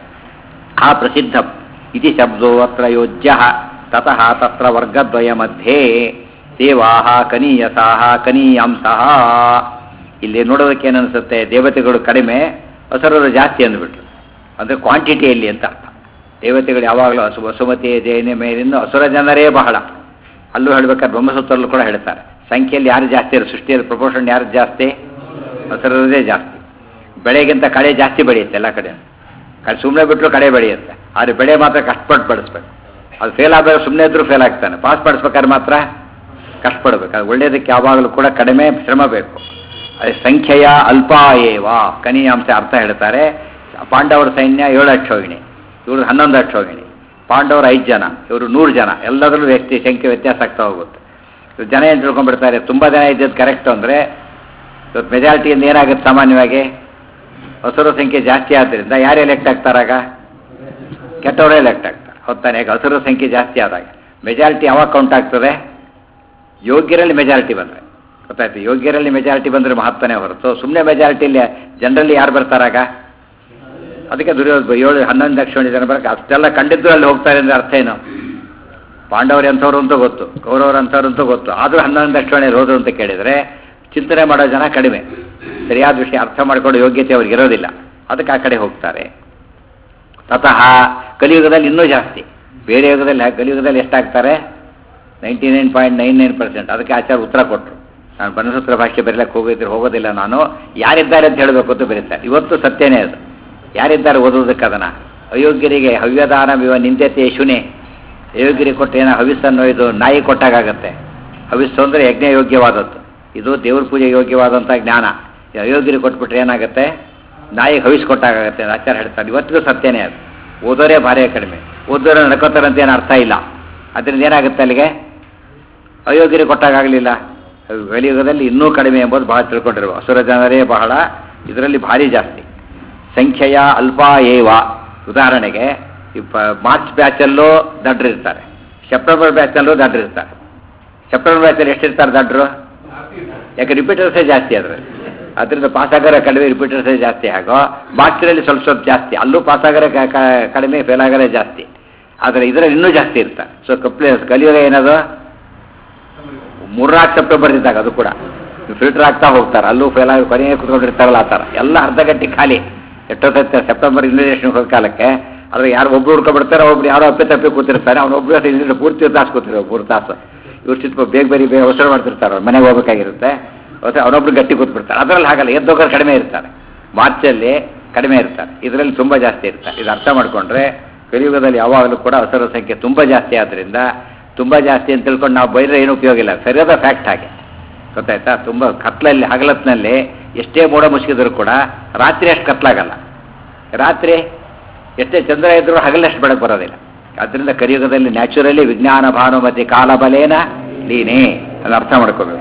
ಆ ಪ್ರಸಿದ್ಧ ಇತಿ ಶಬ್ದೋ ಅತ್ರ ಯೋಜ್ಯ ತತಃ ತತ್ರ ವರ್ಗದ್ವಯ ಮಧ್ಯೆ ದೇವಾ ಕನೀಯಸಾ ಕನೀಯಾಂಸಃ ಇಲ್ಲಿ ನೋಡೋದಕ್ಕೆ ಏನನ್ಸುತ್ತೆ ದೇವತೆಗಳು ಕಡಿಮೆ ಅಸುರರು ಜಾಸ್ತಿ ಅಂದ್ಬಿಟ್ರು ಅಂದರೆ ಕ್ವಾಂಟಿಟಿಯಲ್ಲಿ ಅಂತ ಅರ್ಥ ದೇವತೆಗಳು ಯಾವಾಗಲೂ ಹಸು ವಸುಮತಿ ಜೈನ ಮೇಲಿಂದ ಅಸುರ ಜನರೇ ಬಹಳ ಅಲ್ಲೂ ಹೇಳ್ಬೇಕಾದ್ರೆ ಬ್ರಹ್ಮಸೂತ್ರಲ್ಲೂ ಕೂಡ ಹೇಳ್ತಾರೆ ಸಂಖ್ಯೆಯಲ್ಲಿ ಯಾರು ಜಾಸ್ತಿ ಇರೋ ಸೃಷ್ಟಿಯಲ್ಲಿ ಪ್ರಪೋರ್ಷನ್ ಯಾರು ಜಾಸ್ತಿ ಅಸುರರದೇ ಜಾಸ್ತಿ ಬೆಳೆಗಿಂತ ಕಳೆ ಜಾಸ್ತಿ ಬೆಳೆಯುತ್ತೆ ಎಲ್ಲ ಕಡೆ ಕಡೆ ಸುಮ್ಮನೆ ಬಿಟ್ಟರು ಕಡೆ ಬೆಳೆಯುತ್ತೆ ಆದರೆ ಬೆಳೆ ಮಾತ್ರ ಕಷ್ಟಪಟ್ಟು ಬೆಳೆಸ್ಬೇಕು ಅದು ಫೇಲ್ ಆದಾಗ ಸುಮ್ಮನೆ ಇದ್ರೂ ಫೇಲ್ ಆಗ್ತಾನೆ ಪಾಸ್ ಪಡಿಸ್ಬೇಕಾದ್ರೆ ಮಾತ್ರ ಕಷ್ಟಪಡ್ಬೇಕು ಅದು ಒಳ್ಳೆಯದಕ್ಕೆ ಯಾವಾಗಲೂ ಕೂಡ ಕಡಿಮೆ ಶ್ರಮ ಬೇಕು ಅದೇ ಸಂಖ್ಯೆಯ ಅಲ್ಪ ಏವ ಕನಿಯಾಂಶ ಅರ್ಥ ಹೇಳ್ತಾರೆ ಪಾಂಡವರ ಸೈನ್ಯ ಏಳು ಅಕ್ಷೋಹಿಣಿ ಇವರು ಹನ್ನೊಂದು ಅಕ್ಷೋಹಿಣಿ ಪಾಂಡವರು ಐದು ಜನ ಇವರು ನೂರು ಜನ ಎಲ್ಲದರಲ್ಲೂ ವ್ಯಕ್ತಿ ಸಂಖ್ಯೆ ವ್ಯತ್ಯಾಸ ಆಗ್ತಾ ಹೋಗುತ್ತೆ ಇವ್ರು ಜನ ಏನು ತಿಳ್ಕೊಂಡ್ಬಿಡ್ತಾರೆ ತುಂಬ ಜನ ಇದ್ದದ್ದು ಕರೆಕ್ಟ್ ಅಂದರೆ ಇವತ್ತು ಮೆಜಾರಿಟಿಯಿಂದ ಏನಾಗುತ್ತೆ ಸಾಮಾನ್ಯವಾಗಿ ಹಸುರ ಸಂಖ್ಯೆ ಜಾಸ್ತಿ ಆದ್ದರಿಂದ ಯಾರು ಎಲೆಕ್ಟ್ ಆಗ್ತಾರಾಗ ಕೆಟ್ಟವರೇ ಎಲೆಕ್ಟ್ ಆಗ್ತಾರೆ ಹೊತ್ತಾನೆ ಈಗ ಹಸುರ ಸಂಖ್ಯೆ ಜಾಸ್ತಿ ಆದಾಗ ಮೆಜಾರಿಟಿ ಯಾವಾಗ ಕೌಂಟ್ ಆಗ್ತದೆ ಯೋಗ್ಯರಲ್ಲಿ ಮೆಜಾರಿಟಿ ಬಂದರೆ ಗೊತ್ತಾಯ್ತು ಯೋಗ್ಯರಲ್ಲಿ ಮೆಜಾರಿಟಿ ಬಂದರೆ ಮಹತ್ವನೇ ಹೊರತು ಸುಮ್ಮನೆ ಮೆಜಾರಿಟಿಲಿ ಜನರಲ್ಲಿ ಯಾರು ಬರ್ತಾರಾಗ ಅದಕ್ಕೆ ದುರ್ಯೋಧ ಏಳು ಹನ್ನೊಂದು ಲಕ್ಷ ಜನ ಬರಕ್ಕೆ ಅಷ್ಟೆಲ್ಲ ಕಂಡಿದ್ದು ಅಲ್ಲಿ ಹೋಗ್ತಾರೆ ಅಂದರೆ ಅರ್ಥ ಏನು ಪಾಂಡವರು ಎಂಥವ್ರು ಅಂತ ಗೊತ್ತು ಕೌರವರು ಅಂಥವ್ರು ಅಂತ ಗೊತ್ತು ಆದರೂ ಹನ್ನೊಂದು ಲಕ್ಷ ಜನ ಹೋದ್ರು ಅಂತ ಕೇಳಿದರೆ ಚಿಂತನೆ ಮಾಡೋ ಜನ ಕಡಿಮೆ ಸರಿಯಾದ ವಿಷಯ ಅರ್ಥ ಮಾಡಿಕೊಳ್ಳೋ ಯೋಗ್ಯತೆ ಅವ್ರಿಗೆ ಇರೋದಿಲ್ಲ ಅದಕ್ಕೆ ಆ ಕಡೆ ಹೋಗ್ತಾರೆ ತತಃ ಕಲಿಯುಗದಲ್ಲಿ ಇನ್ನೂ ಜಾಸ್ತಿ ಬೇರೆ ಯುಗದಲ್ಲಿ ಕಲಿಯುಗದಲ್ಲಿ ಎಷ್ಟಾಗ್ತಾರೆ ninety nine point nine nine percent ಅದಕ್ಕೆ ಆಚಾರ ಉತ್ತರ ಕೊಟ್ಟರು ನಾನು ಬನಸೂತ್ರ ಭಾಷೆ ಬರೀಲಕ್ಕೆ ಹೋಗಿದ್ರೆ ಹೋಗೋದಿಲ್ಲ ನಾನು ಯಾರಿದ್ದಾರೆ ಅಂತ ಹೇಳಬೇಕು ಅಂತ ಬರೀತಾರೆ ಇವತ್ತು ಸತ್ಯನೇ ಅದು ಯಾರಿದ್ದಾರೆ ಓದೋದಕ್ಕೆ ಅದನ್ನು ಅಯೋಗ್ಯರಿಗೆ ಹವ್ಯದಾನವಿವ ನಿಂದ್ಯತೆ ಶುನೆ ಅಯೋಗ್ಯರಿಗೆ ಕೊಟ್ಟು ಏನೋ ಹವಿಸ್ಸನ್ನು ಇದು ನಾಯಿ ಕೊಟ್ಟಾಗತ್ತೆ ಹವಿಸ್ಸು ಅಂದರೆ ಯಜ್ಞ ಯೋಗ್ಯವಾದದ್ದು ಇದು ದೇವ್ರ ಪೂಜೆ ಯೋಗ್ಯವಾದಂಥ ಜ್ಞಾನ ಈ ಅಯೋಗ್ಯರಿಗೆ ಕೊಟ್ಬಿಟ್ರೆ ಏನಾಗುತ್ತೆ ನಾಯಿಗೆ ಹವಿಸ್ ಕೊಟ್ಟಾಗತ್ತೆ ಅಂತ ಆಚಾರ ಹೇಳ್ತಾರೆ ಇವತ್ತಿಗೂ ಸತ್ಯನೇ ಅದು ಓದೋರೇ ಭಾರಿ ಕಡಿಮೆ ಓದೋರೇ ನಡ್ಕೋತಾರೆ ಅಂತ ಏನು ಅರ್ಥ ಇಲ್ಲ ಅದರಿಂದ ಏನಾಗುತ್ತೆ ಅಲ್ಲಿಗೆ ಅಯೋಗ್ಯರಿಗೆ ಕೊಟ್ಟಾಗಲಿಲ್ಲ ಕಲಿಯುಗದಲ್ಲಿ ಇನ್ನೂ ಕಡಿಮೆ ಎಂಬುದು ಬಹಳ ತಿಳ್ಕೊಂಡಿರುವ ಅಸುರ ಜನರೇ ಬಹಳ ಇದರಲ್ಲಿ ಭಾರಿ ಜಾಸ್ತಿ ಸಂಖ್ಯೆಯ ಅಲ್ಪ ಏವ ಉದಾಹರಣೆಗೆ ಈ ಪ- ಮಾರ್ಚ್ ಬ್ಯಾಚಲ್ಲೂ ದಡ್ರಿರ್ತಾರೆ ಸೆಪ್ಟೆಂಬರ್ ಬ್ಯಾಚಲ್ಲೂ ದಡ್ರಿರ್ತಾರೆ ಸೆಪ್ಟೆಂಬರ್ ಬ್ಯಾಚಲ್ಲಿ ಎಷ್ಟಿರ್ತಾರೆ ದಡ್ರು ಯಾಕೆ ರಿಪೀಟರ್ಸೇ ಜಾಸ್ತಿ ಅದರಲ್ಲಿ ಅದರಿಂದ ಪಾಸಾಗರ ಕಡಿಮೆ ರಿಪೀಟರ್ಸೇ ಜಾಸ್ತಿ ಆಗೋ ಮಾರ್ಚ್ನಲ್ಲಿ ಸ್ವಲ್ಪ ಸ್ವಲ್ಪ ಜಾಸ್ತಿ ಅಲ್ಲೂ ಪಾಸಾಗರ ಕ- ಕ- ಕಡಿಮೆ ಫೇಲ್ ಆಗರೇ ಜಾಸ್ತಿ ಆದರೆ ಇದರಲ್ಲಿ ಇನ್ನೂ ಜಾಸ್ತಿ ಇರ್ತಾರೆ ಸೊ ಕಪ್ಲೆ ಕಲಿಯುಗ ಏನದು ಮೂರ್ನಾಲ್ಕು ಸೆಪ್ಟೆಂಬರ್ ಇದ್ದಾಗ ಅದು ಕೂಡ ಫಿಲ್ಟರ್ ಆಗ್ತಾ ಹೋಗ್ತಾರೆ ಅಲ್ಲೂ ಫೇಲ್ ಆಗಿ ಕೊನೆಗೆ ಕುತ್ಕೊಂಡಿರ್ತಾರಲ್ಲ ಆ ಥರ ಎಲ್ಲ ಅರ್ಧ ಗಂಟೆ ಖಾಲಿ ಎಷ್ಟೊತ್ತೈತೆ ಸೆಪ್ಟೆಂಬರ್ ಇಂಜಿನಿಯೇಷನ್ ಹೋದ ಕಾಲಕ್ಕೆ ಅದ್ರ ಯಾರು ಒಬ್ರು ಹುಡ್ಕೊಬಿಡ್ತಾರೆ ಒಬ್ರು ಯಾರೋ ಅಪ್ಪೆ ತಪ್ಪಿ ಕೂತಿರ್ತಾರೆ ಅವನೊಬ್ಬರು ಇಂಜಿನಿಯರ್ ಪೂರ್ತಿ ತಾಸು ಕೂತಿರೋ ಮೂರು ತಾಸು ಇವ್ರು ಚಿಕ್ಕ ಬೇಗ ಬೇರೆ ಬೇಗ ಅವಸರ ಮಾಡ್ತಿರ್ತಾರೆ ಅವ್ರು ಮನೆಗೆ ಹೋಗ್ಬೇಕಾಗಿರುತ್ತೆ ಮತ್ತೆ ಅವನೊಬ್ರು ಗಟ್ಟಿ ಕೂತ್ಬಿಡ್ತಾರೆ ಅದರಲ್ಲಿ ಹಾಗಲ್ಲ ಎದ್ದೋಗರು ಕಡಿಮೆ ಇರ್ತಾರೆ ಮಾರ್ಚಲ್ಲಿ ಕಡಿಮೆ ಇರ್ತಾರೆ ಇದರಲ್ಲಿ ತುಂಬ ಜಾಸ್ತಿ ಇರ್ತಾರೆ ಇದು ಅರ್ಥ ಮಾಡಿಕೊಂಡ್ರೆ ಕಲಿಯುಗದಲ್ಲಿ ಯಾವಾಗಲೂ ಕೂಡ ಅವಸರ ಸಂಖ್ಯೆ ತುಂಬ ಜಾಸ್ತಿ ಆದ್ದರಿಂದ ತುಂಬ ಜಾಸ್ತಿ ಅಂತ ತಿಳ್ಕೊಂಡು ನಾವು ಬೈದ್ರೆ ಏನು ಉಪಯೋಗ ಇಲ್ಲ ಸರಿಯಾದ ಫ್ಯಾಕ್ಟ್ ಹಾಗೆ ಗೊತ್ತಾಯ್ತಾ ತುಂಬ ಕತ್ಲಲ್ಲಿ ಹಗಲತ್ನಲ್ಲಿ ಎಷ್ಟೇ ಮೋಡ ಮುಚ್ಚಿದ್ರು ಕೂಡ ರಾತ್ರಿ ಅಷ್ಟು ಕತ್ಲಾಗಲ್ಲ ರಾತ್ರಿ ಎಷ್ಟೇ ಚಂದ್ರ ಇದ್ರೂ ಹಗಲಷ್ಟು ಬೆಳಕು ಬರೋದಿಲ್ಲ ಅದರಿಂದ ಕಲಿಯುಗದಲ್ಲಿ ನ್ಯಾಚುರಲಿ ವಿಜ್ಞಾನ ಭಾನುಮತಿ ಕಾಲಬಲೇನ ಲೀನೇ ಅದನ್ನ ಅರ್ಥ ಮಾಡ್ಕೋಬೇಕು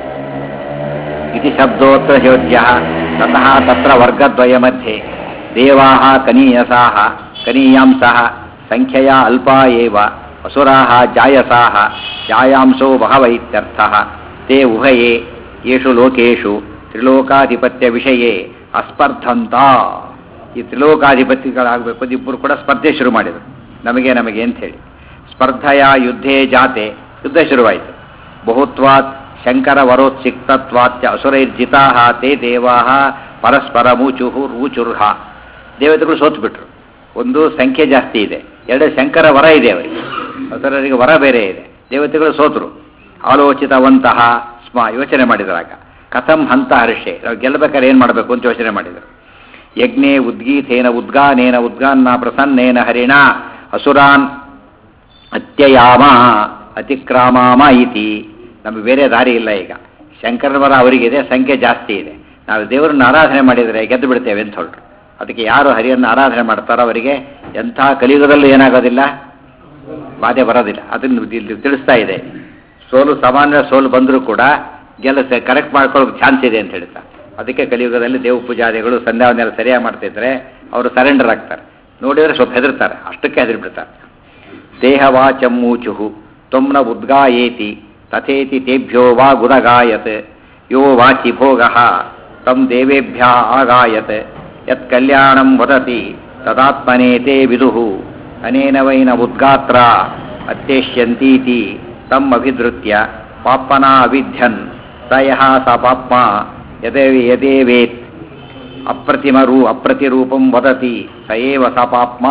ಇತಿ ಶಬ್ದೋತ್ರ ಯೋಜ್ಯ ತತಃ ತತ್ರ ವರ್ಗದ್ವಯ ಮಧ್ಯೆ ದೇವಾಃ ಕನೀಯಸಾಃ ಕನೀಯಾಂಸಃ ಸಂಖ್ಯೆಯ ಅಲ್ಪಾ ಏವ ಅಸುರಾಃ ಜಾಯಸಾಃ ಜಾಯಾಂಸೋ ಬಹವ ಇತ್ಯರ್ಥಃ ತೇ ಉಭಯೇ ಯೇಷು ಲೋಕೇಶು ತ್ರಿಲೋಕಾಧಿಪತ್ಯ ವಿಷಯೇ ಅಸ್ಪರ್ಧಂತ ಈ ತ್ರಿಲೋಕಾಧಿಪತಿಗಳಾಗಬೇಕು ಅಂತ ಇಬ್ಬರು ಕೂಡ ಸ್ಪರ್ಧೆ ಶುರು ಮಾಡಿದರು ನಮಗೆ ನಮಗೆ ಅಂತ ಹೇಳಿ ಸ್ಪರ್ಧೆಯ ಯುದ್ಧೇ ಜಾತೆ ಯುದ್ಧ ಶುರುವಾಯಿತು ಬಹುತ್ವಾತ್ ಶಂಕರ ವರೋತ್ಸಿಕ್ತತ್ವಾತ್ಯ ಅಸುರೈರ್ಜಿತಾ ತೇ ದೇವಾ ಪರಸ್ಪರ ಮೂಚುಹು ರೂಚುರ್ಹ ದೇವತೆಗಳು ಸೋತ್ಬಿಟ್ರು ಒಂದು ಸಂಖ್ಯೆ ಜಾಸ್ತಿ ಇದೆ ಎರಡು ಶಂಕರ ವರ ಇದೆ ಅವರಿಗೆ ಅಸುರರಿಗೆ ವರ ಬೇರೆ ಇದೆ ದೇವತೆಗಳು ಸೋತರು ಆಲೋಚಿತವಂತಹ ಸ್ಮ ಯೋಚನೆ ಮಾಡಿದ್ರಾಗ ಕಥಂ ಹಂತ ಹರ್ಷೆ ನಾವು ಗೆಲ್ಲಬೇಕಾದ್ರೆ ಏನು ಮಾಡಬೇಕು ಅಂತ ಯೋಚನೆ ಮಾಡಿದರು ಯಜ್ಞೆ ಉದ್ಗೀತೇನ ಉದ್ಗಾನೇನ ಉದ್ಗಾನ್ನ ಪ್ರಸನ್ನೇನ ಹರಿಣ ಅಸುರಾನ್ ಅತ್ಯಯಾಮ ಅತಿಕ್ರಾಮಾಮ ಇತಿ ನಮಗೆ ಬೇರೆ ದಾರಿ ಇಲ್ಲ ಈಗ ಶಂಕರವರ ಅವರಿಗಿದೆ ಸಂಖ್ಯೆ ಜಾಸ್ತಿ ಇದೆ ನಾವು ದೇವರನ್ನ ಆರಾಧನೆ ಮಾಡಿದರೆ ಗೆದ್ದು ಬಿಡ್ತೇವೆ ಅಂತ ಹೊರಟರು ಅದಕ್ಕೆ ಯಾರು ಹರಿಯನ್ನು ಆರಾಧನೆ ಮಾಡ್ತಾರೋ ಅವರಿಗೆ ಎಂಥ ಕಲಿಯುಗದಲ್ಲೂ ಏನಾಗೋದಿಲ್ಲ ಬಾಧೆ ಬರೋದಿಲ್ಲ ಅದನ್ನು ಇಲ್ಲಿ ತಿಳಿಸ್ತಾ ಇದೆ ಸೋಲು ಸಾಮಾನ್ಯ ಸೋಲು ಬಂದರೂ ಕೂಡ ಗೆಲ್ಲ ಕರೆಕ್ಟ್ ಮಾಡ್ಕೊಳ್ಳೋಕೆ ಚಾನ್ಸ್ ಇದೆ ಅಂತ ಹೇಳ್ತಾ ಅದಕ್ಕೆ ಕಲಿಯುಗದಲ್ಲಿ ದೇವ ಪೂಜಾದಿಗಳು ಸಂಧ್ಯಾವನ್ನೆಲ್ಲ ಸರಿಯಾಗಿ ಮಾಡ್ತಿದ್ರೆ ಅವರು ಸರೆಂಡರ್ ಆಗ್ತಾರೆ ನೋಡಿದರೆ ಸ್ವಲ್ಪ ಹೆದರ್ತಾರೆ ಅಷ್ಟಕ್ಕೆ ಹೆದರಿಬಿಡ್ತಾರೆ ದೇಹವಾಚಮ್ಮೂಚು ತ್ವಮ್ನ ಉದ್ಗಾಯೇತಿ ತಥೇತಿ ತೇಭ್ಯೋ ವಾ ಗುದಗಾಯತ್ ಯೋ ವಾಚಿ ಭೋಗ ತಂ ದೇವೇಭ್ಯ ಆಗಾಯತ್ ಯತ್ ಕಲ್ಯಾಣಂ ವದತಿ ತದಾತ್ಮನೇ ತೇ ವಿದುಃ ಅನೇನ ವೈನ ಉದ್ಗಾತ್ರ ಅತ್ಯೇಷ್ಯಂತೀತಿ ತಮ್ ಅಭಿಧೃತ್ಯ ಪಾಪ್ಮನಾ ಅವಿಧ್ಯನ್ ಸ ಯಃ ಸ ಪಾಪ್ಮ ಯದೇ ಯದೇವೇತ್ ಅಪ್ರತಿಮರೂ ಅಪ್ರತಿರೂಪಂ ವದತಿ ಸ ಏವ ಸ ಪಾಪ್ಮ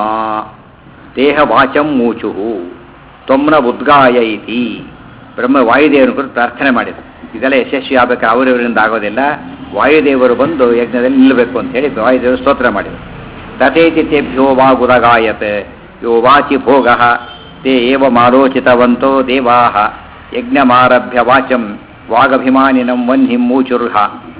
ದೇಹವಾಚಂ ಮೂಚು ತ್ವಮ್ನ ಉದ್ಗಾಯ ಇತಿ ಬ್ರಹ್ಮ ವಾಯುದೇವನ ಕುರಿತು ಪ್ರಾರ್ಥನೆ ಮಾಡಿದರು ಇದೆಲ್ಲ ಯಶಸ್ವಿ ಆಗಬೇಕು ಅವರವರಿಂದ ಆಗೋದಿಲ್ಲ ವಾಯುದೇವರು ಬಂದು ಯಜ್ಞದಲ್ಲಿ ನಿಲ್ಲಬೇಕು ಅಂತ ಹೇಳಿ ವಾಯುದೇವರು ಸ್ತೋತ್ರ ಮಾಡಿದರು ತಥೇತಿ ತೇಭ್ಯೋ ವಾ ಗುದಗಾಯತ್ ಯೋ ವಾಚಿ ಭೋಗ ತೇ ಏವ ಮಾಲೋಚಿತವಂತೋ ದೇವಾ ಯಜ್ಞಮಾರಭ್ಯ ವಾಚಂ ವಾಗಭಿಮಾನಿನಂ ವನ್ಹಿಂ ಮೂಚುರ್ಹ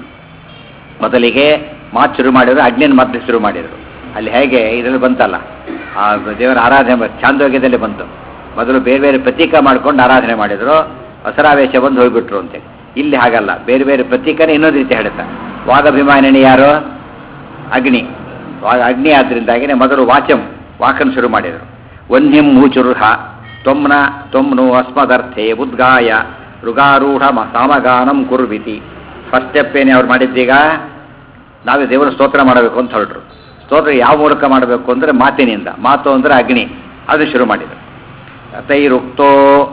ಮೊದಲಿಗೆ ಮಾತು ಶುರು ಮಾಡಿದ್ರು ಅಗ್ನಿನ ಮತ್ತೆ ಶುರು ಮಾಡಿದರು ಅಲ್ಲಿ ಹೇಗೆ ಇದರಲ್ಲಿ ಬಂತಲ್ಲ ಆ ದೇವರ ಆರಾಧನೆ ಬ- ಚಾಂದೋಗ್ಯದಲ್ಲಿ ಬಂತು ಮೊದಲು ಬೇರೆ ಬೇರೆ ಪ್ರತೀಕ ಮಾಡ್ಕೊಂಡು ಆರಾಧನೆ ಮಾಡಿದ್ರು ಹಸರಾವೇಶ ಬಂದು ಹೋಗ್ಬಿಟ್ರು ಅಂತೇಳಿ ಇಲ್ಲಿ ಹಾಗಲ್ಲ ಬೇರೆ ಬೇರೆ ಪ್ರತೀಕನೇ ಇನ್ನೊಂದು ರೀತಿ ಹೇಳುತ್ತಾ ವಾಗಭಿಮಾನಿನಿ ಯಾರು ಅಗ್ನಿ ವಾಗ ಅಗ್ನಿ ಆದ್ದರಿಂದಾಗಿನೇ ಮೊದಲು ವಾಚಂ ವಾಕನ್ ಶುರು ಮಾಡಿದರು ವನ್ಹಿಂ ಮೂಚುರ್ಹ ತ್ವಮ್ನ ತ್ವಮ್ನು ಅಸ್ಮದರ್ಥೆ ಉದ್ಗಾಯ ಋಗಾರೂಢ ಮ- ಸಾಮಗಾನಂ ಕುರ್ವಿತಿ ಫಸ್ಟ್ ಸ್ಟೆಪ್ ಏನೇ ಅವ್ರು ಮಾಡಿದ್ದೀಗ ನಾವೇ ದೇವರ ಸ್ತೋತ್ರ ಮಾಡಬೇಕು ಅಂತ ಹೊರಟ್ರು ಸ್ತೋತ್ರ ಯಾವ ಮೂಲಕ ಮಾಡಬೇಕು ಅಂದರೆ ಮಾತಿನಿಂದ ಮಾತು ಅಂದರೆ ಅಗ್ನಿ ಅದು ಶುರು ಮಾಡಿದರು ತೈರುಕ್ತೋ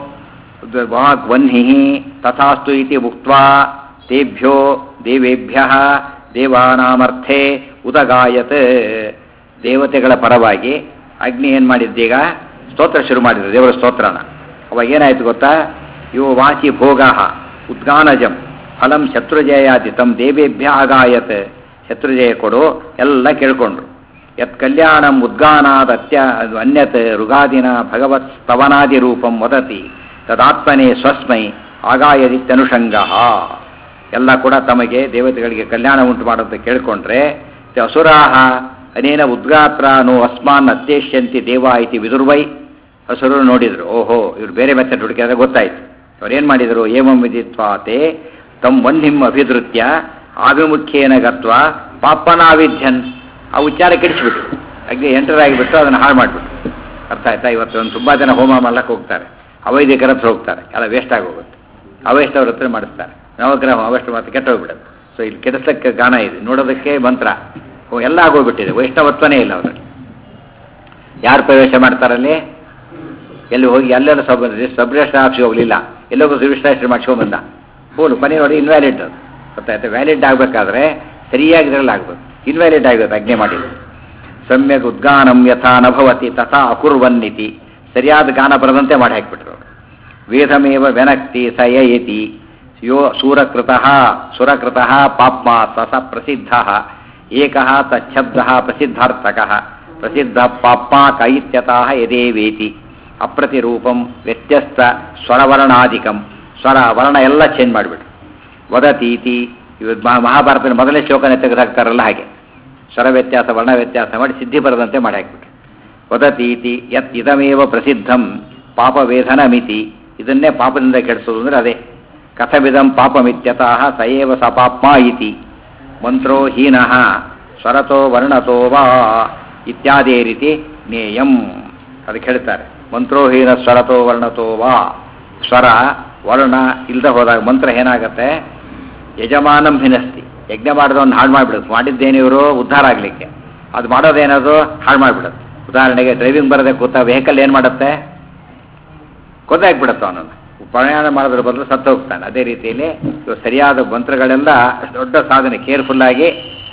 ವಾಗ್ ವನ್ಹಿ ತಥಾಸ್ತು ಇತಿ ಉಕ್ತ್ವಾ ತೇಭ್ಯೋ ದೇವೇಭ್ಯ ದೇವಾನಾಮರ್ಥೆ ಉದಗಾಯತ್ ದೇವತೆಗಳ ಪರವಾಗಿ ಅಗ್ನಿ ಏನು ಮಾಡಿದ್ದೀಗ ಸ್ತೋತ್ರ ಶುರು ಮಾಡಿದ್ರು ದೇವರ ಸ್ತೋತ್ರನ ಅವಾಗ ಏನಾಯ್ತು ಗೊತ್ತಾ ಇವು ವಾಚಿ ಭೋಗ ಉದ್ಗಾನಜಂ ಫಲಂ ಶತ್ರುಜಯಾದಿ ತಮ್ಮ ದೇವೇಭ್ಯ ಆಗಾಯತ್ ಶತ್ರುಜಯ ಕೊಡು ಎಲ್ಲ ಕೇಳ್ಕೊಂಡ್ರು ಯತ್ ಕಲ್ಯಾಣಂ ಉದ್ಗಾನಾದ ಅತ್ಯ ಅನ್ಯತ್ ಋಗಾದಿನ ಭಗವತ್ ಸ್ತವನಾದಿ ರೂಪಂ ವದತಿ ತದಾತ್ಮನೇ ಸ್ವಸ್ಮೈ ಆಗಾಯದಿತ್ಯನುಷಂಗ ಎಲ್ಲ ಕೂಡ ತಮಗೆ ದೇವತೆಗಳಿಗೆ ಕಲ್ಯಾಣ ಉಂಟು ಮಾಡುತ್ತೆ ಕೇಳ್ಕೊಂಡ್ರೆ ತೆ ಅಸುರಾಹ ಅನೇನ ಉದ್ಗಾತ್ರಾನು ಅಸ್ಮಾನ್ ಅತ್ಯೇಷ್ಯಂತಿ ದೇವ ಇತಿ ವಿದುರ್ವೈ ಅಸುರರು ನೋಡಿದ್ರು ಓಹೋ ಇವ್ರು ಬೇರೆ ಮೆಥಡ್ ಹುಡುಕಿದ್ರೆ ಗೊತ್ತಾಯ್ತು ಅವ್ರೇನು ಮಾಡಿದರು ಏಮಂ ವಿದಿತ್ವಾತೆ ತಮ್ಮ ವಂದಿಂ ಅಭಿಧೃತ್ಯ ಆಭಿಮುಖ್ಯೇನ ಗತ್ವ ಪಾಪನಾವಿಧ್ಯನ್ ಆ ಉಚ್ಚಾರ ಕೆಡಿಸ್ಬಿಟ್ರು ಅಗ್ನಿ ಎಂಟರ್ ಆಗಿಬಿಟ್ಟು ಅದನ್ನು ಹಾಳು ಮಾಡಿಬಿಟ್ರು ಅರ್ಥ ಆಯ್ತಾ ಇವತ್ತು ಒಂದು ತುಂಬ ಜನ ಹೋಮ ಮಾಡ್ಲಕ್ಕೆ ಹೋಗ್ತಾರೆ ಅವೈದಿಕರ ಹತ್ರ ಹೋಗ್ತಾರೆ ಎಲ್ಲ ವೇಸ್ಟ್ ಆಗಿ ಹೋಗುತ್ತೆ ಅವೈಷ್ಣವ್ರ ಹತ್ರ ಮಾಡಿಸ್ತಾರೆ ನವಗ್ರಹ ಅವಷ್ಟು ಮಾತು ಕೆಟ್ಟ ಹೋಗ್ಬಿಡುತ್ತೆ ಸೊ ಇಲ್ಲಿ ಕೆಡಿಸಕ್ಕೆ ಗಾನ ಇದೆ ನೋಡೋದಕ್ಕೆ ಮಂತ್ರ ಓ, ಎಲ್ಲ ಆಗೋಗ್ಬಿಟ್ಟಿದೆ ವೈಷ್ಣವತ್ವನೇ ಇಲ್ಲ ಅವರಲ್ಲಿ ಯಾರು ಪ್ರವೇಶ ಮಾಡ್ತಾರಲ್ಲಿ ಎಲ್ಲಿ ಹೋಗಿ ಅಲ್ಲೆಲ್ಲ ಸಬ್ ಸಬ್ ರಿಜಿಸ್ಟರ್ ಆಫೀಸ್ಗೆ ಹೋಗಲಿಲ್ಲ ಎಲ್ಲೋಗೂ ರಿಜಿಸ್ಟ್ರೇಷನ್ ಮಾಡ್ಸ್ಕೊಂಬಂದ ಫೋನು ಕೊನೆ ನೋಡಿ ಇನ್ವ್ಯಾಲಿಡ್ ಅದು ಗೊತ್ತಾಯ್ತು ವ್ಯಾಲಿಡ್ ಆಗಬೇಕಾದ್ರೆ ಸರಿಯಾಗಿ ಇದರಲ್ಲಿ ಆಗಬೇಕು ಇನ್ವ್ಯಾಲಿಡ್ ಆಗಬೇಕು ಅಜ್ಞೆ ಮಾಡಿ ಸಮ್ಯಕ್ ಉದ್ಗಾನಂ ಯಥಾ ನಭವತಿ ತಥಾ ಅಕುರ್ವನ್ನಿತಿ ಸರಿಯಾದ ಗಾನ ಬರದಂತೆ ಮಾಡಿ ಹಾಕಿಬಿಟ್ರು ಅವರು ವೇದಮೇವ ವ್ಯನಕ್ತಿ ಸ ಯಯತಿ ಯೋ ಸೂರಕೃತಃ ಸುರಕೃತಃ ಪಾಪ್ಮ ಸ ಸ ಪ್ರಸಿದ್ಧಃ ಏಕಃ ತಚ್ಛಬ್ದಃ ಪ್ರಸಿದ್ಧಾರ್ಥಕಃ ಪ್ರಸಿದ್ಧ ಪಾಪ್ಮ ಕೈತ್ಯತಃ ಯದೇವೇತಿ ಅಪ್ರತಿರೂಪಂ ವ್ಯತ್ಯಸ್ತ ಸ್ವರವರ್ಣಾಧಿಕಂ ಸ್ವರ ವರ್ಣ ಎಲ್ಲ ಚೇಂಜ್ ಮಾಡಿಬಿಟ್ರು ವದತೀತಿ ಇವ್ ಮಹಾ- ಮಹಾಭಾರತದ ಮೊದಲನೇ ಶ್ಲೋಕನೇ ತೆಗೆದುಹಾಕ್ತಾರಲ್ಲ ಹಾಗೆ ಸ್ವರ ವ್ಯತ್ಯಾಸ ವರ್ಣ ವ್ಯತ್ಯಾಸ ಮಾಡಿ ಸಿದ್ಧಿ ಬರದಂತೆ ಮಾಡಿ ಹಾಕ್ಬಿಟ್ರು ವದತೀತಿ ಯತ್ ಇದಮೇವ ಪ್ರಸಿದ್ಧಂ ಪಾಪವೇಧನಮಿತಿ ಇದನ್ನೇ ಪಾಪದಿಂದ ಕೆಡಿಸೋದು ಅಂದರೆ ಅದೇ ಕಥವಿದಂ ಪಾಪಮಿತ್ಯತಃ ಸಯೇವ ಸ ಪಾಪ್ಮ ಇತಿ ಮಂತ್ರೋ ಹೀನಃ ಸ್ವರತೋ ವರ್ಣತೋ ವಾ ಇತ್ಯಾದಿ ರೀತಿ ಜ್ಞೇಯಂ ಅದಕ್ಕೆ ಹೇಳ್ತಾರೆ ಮಂತ್ರೋಹೀನ ಸ್ವರತೋ ವರ್ಣತೋ ವಾ ಸ್ವರ ವರ್ಣ ಇಲ್ಲದೆ ಹೋದಾಗ ಮಂತ್ರ ಏನಾಗತ್ತೆ ಯಜಮಾನಂ ಹಿನಸ್ತಿ ಯಜ್ಞ ಮಾಡಿದವನ್ನ ಹಾಳು ಮಾಡಿಬಿಡುತ್ತೆ ಮಾಡಿದ್ದೇನು ಇವರು ಉದ್ಧಾರ ಆಗಲಿಕ್ಕೆ ಅದು ಮಾಡೋದೇನದು ಹಾಳು ಮಾಡಿಬಿಡುತ್ತೆ ಉದಾಹರಣೆಗೆ ಡ್ರೈವಿಂಗ್ ಬರದೆ ಕೂತ ವೆಹಿಕಲ್ ಏನು ಮಾಡುತ್ತೆ ಕೊಂದಾಕ್ಬಿಡುತ್ತೆ ಅವನನ್ನು ಪ್ರಯಾಣ ಮಾಡೋದ್ರ ಬದಲು ಸತ್ತು ಹೋಗ್ತಾನೆ ಅದೇ ರೀತಿಯಲ್ಲಿ ಇವು ಸರಿಯಾದ ಮಂತ್ರಗಳೆಲ್ಲ ದೊಡ್ಡ ಸಾಧನೆ ಕೇರ್ಫುಲ್ಲಾಗಿ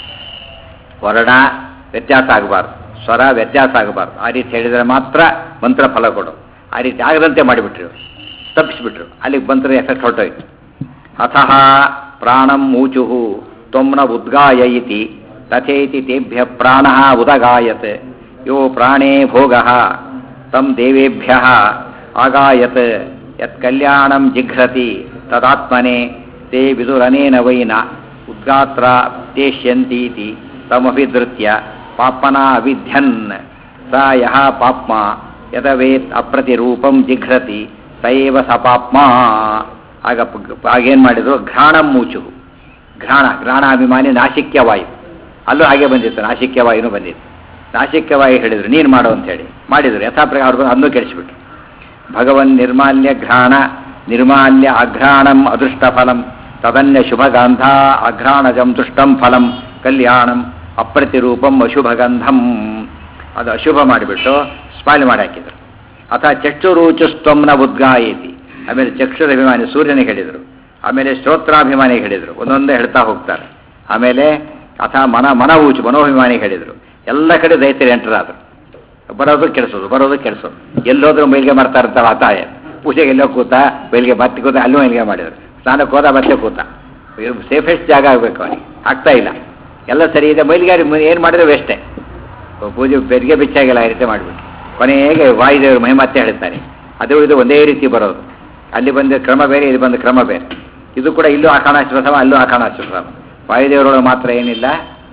ವರ್ಣ ವ್ಯತ್ಯಾಸ ಆಗಬಾರ್ದು ಸ್ವರ ವ್ಯತ್ಯಾಸ ಆಗಬಾರ್ದು ಆ ರೀತಿ ಹೇಳಿದರೆ ಮಾತ್ರ ಮಂತ್ರ ಫಲ ಕೊಡು ಆ ರೀತಿ ಆಗದಂತೆ ಮಾಡಿಬಿಟ್ರು ಇವ್ರು. ತಪ್ಪಿಸ್ಬಿಟ್ರು ಅಲ್ಲಿಗೆ ಮಂತ್ರ ಎಫೆಕ್ಟ್ ಹೊರಟೋಯ್ತು ಅಥಃ ಪ್ರಾಣಂ ಮೂಚು ತ್ವಮ್ನ ಉದ್ಗಾಯ ಇತಿ ತಥೇತಿ ತೇಭ್ಯ ಪ್ರಾಣ ಉದಗಾಯತ್ ಯೋ ಪ್ರಾಣೇ ಭೋಗ ತಂ ದೇವೇಭ್ಯ ಆಗಾಯತ್ ಯತ್ ಕಲ್ಯಾಣಂ ಜಿಘ್ರತಿ ತದಾತ್ಮನೆ ತೇ ವಿದುರನೇನ ವೈನ ಉದ್ಗಾತ್ರ ಉದ್ದೇಶ್ಯಂತೀತಿ ತಮಭಿಧೃತ್ಯ ಪಾಪ್ಮನ ಅವಿಧ್ಯನ್ ಸ ಯಹ ಪಾಪ್ಮ ಯದವೇತ್ ಅಪ್ರತಿರೂಪಂ ಜಿಘ್ರತಿ ಸ ಏವ ಸ ಪಾಪ್ಮ ಆಗ ಪ- ಆಗೇನು ಮಾಡಿದ್ರು ಘ್ರಾಣಂ ಮೂಚು ಘ್ರಾಣ ಘ್ರಾಣಾಭಿಮಾನಿ ನಾಸಿಕ್ಯವಾಯು ಅಲ್ಲೂ ಹಾಗೆ ಬಂದಿತ್ತು ನಾಸಿಕ್ಯವಾಯುನು ಬಂದಿತ್ತು ನಾಸಿಕ್ಯವಾಯು ಹೇಳಿದ್ರು ನೀನು ಮಾಡು ಅಂತ ಹೇಳಿ ಮಾಡಿದ್ರು ಯಥಾಪ್ರಕಾರ ಅವ್ರು ಬಂದು ಅದನ್ನು ಕೆಡಿಸಿಬಿಟ್ರು ಭಗವನ್ ನಿರ್ಮಾಲ್ಯ ಘ್ರಾಣ ನಿರ್ಮಾಲ್ಯ ಅಘ್ರಾಣಂ ಅದೃಷ್ಟ ಫಲಂ ತದನ್ಯ ಶುಭಗಂಧ ಅಘ್ರಾಣಜಂ ದುಷ್ಟಂ ಫಲಂ ಕಲ್ಯಾಣಂ ಅಪ್ರತಿರೂಪಂ ಅಶುಭಗಂಧಂ ಅದು ಅಶುಭ ಮಾಡಿಬಿಟ್ಟು ಸ್ಪಾಯ್ಲ್ ಮಾಡಿ ಹಾಕಿದ್ರು ಅಥ ಚಕ್ಷುರೂಚುಸ್ತಂನ ಉದ್ಗಾಯೇತಿ ಆಮೇಲೆ ಚಕ್ಷುರ ಅಭಿಮಾನಿ ಸೂರ್ಯನಿಗೆ ಹೇಳಿದರು ಆಮೇಲೆ ಶ್ರೋತ್ರಾಭಿಮಾನಿಗೆ ಹೇಳಿದರು ಒಂದೊಂದೇ ಹೇಳ್ತಾ ಹೋಗ್ತಾರೆ ಆಮೇಲೆ ಅಥ ಮನ ಮನವೂಚು ಮನೋಭಿಮಾನಿಗೆ ಹೇಳಿದರು ಎಲ್ಲ ಕಡೆ ದೈತ್ಯರು ಎಂಟರಾದರು ಬರೋದು ಕೆಡಿಸೋದು ಬರೋದು ಕೆಡಿಸೋದು ಎಲ್ಲೋದ್ರೂ ಮೈಲಿಗೆ ಮಾಡ್ತಾ ಇರ್ತಾವೆ ಆತಾಯ ಪೂಜೆಗೆ ಎಲ್ಲೋ ಕೂತ ಮೈಲಿಗೆ ಮತ್ತೆ ಕೂತ ಅಲ್ಲೂ ಮೈಲಿಗೆ ಮಾಡಿದ್ರು ಸ್ನಾನಕ್ಕೆ ಹೋದ ಮತ್ತೆ ಕೂತ ಸೇಫೆಸ್ಟ್ ಜಾಗ ಆಗಬೇಕು ಅವನಿಗೆ ಆಗ್ತಾ ಇಲ್ಲ ಎಲ್ಲ ಸರಿ ಇದೆ ಮೈಲಿಗಾರಿ ಏನು ಮಾಡಿದ್ರೆ ವೇಸ್ಟೇ ಪೂಜೆ ಬೆರಿಗೆ ಬಿಚ್ಚಾಗಿಲ್ಲ ಆ ರೀತಿ ಮಾಡಿಬಿಟ್ಟು ಕೊನೆಗೆ ವಾಯುದೇವರು ಮಹಿಮತ್ತೆ ಹೇಳ್ತಾರೆ ಅದು ಇದು ಒಂದೇ ರೀತಿ ಬರೋದು ಅಲ್ಲಿ ಬಂದ ಕ್ರಮ ಬೇರೆ ಇಲ್ಲಿ ಬಂದ ಕ್ರಮ ಬೇರೆ ಇದು ಕೂಡ ಇಲ್ಲೂ ಆಕಾಣಾಶ್ರಮ ಅಲ್ಲೂ ಆಕಾಣಾಶ್ರಮ ವಾಯುದೇವರೊಳಗೆ ಮಾತ್ರ ಏನಿಲ್ಲ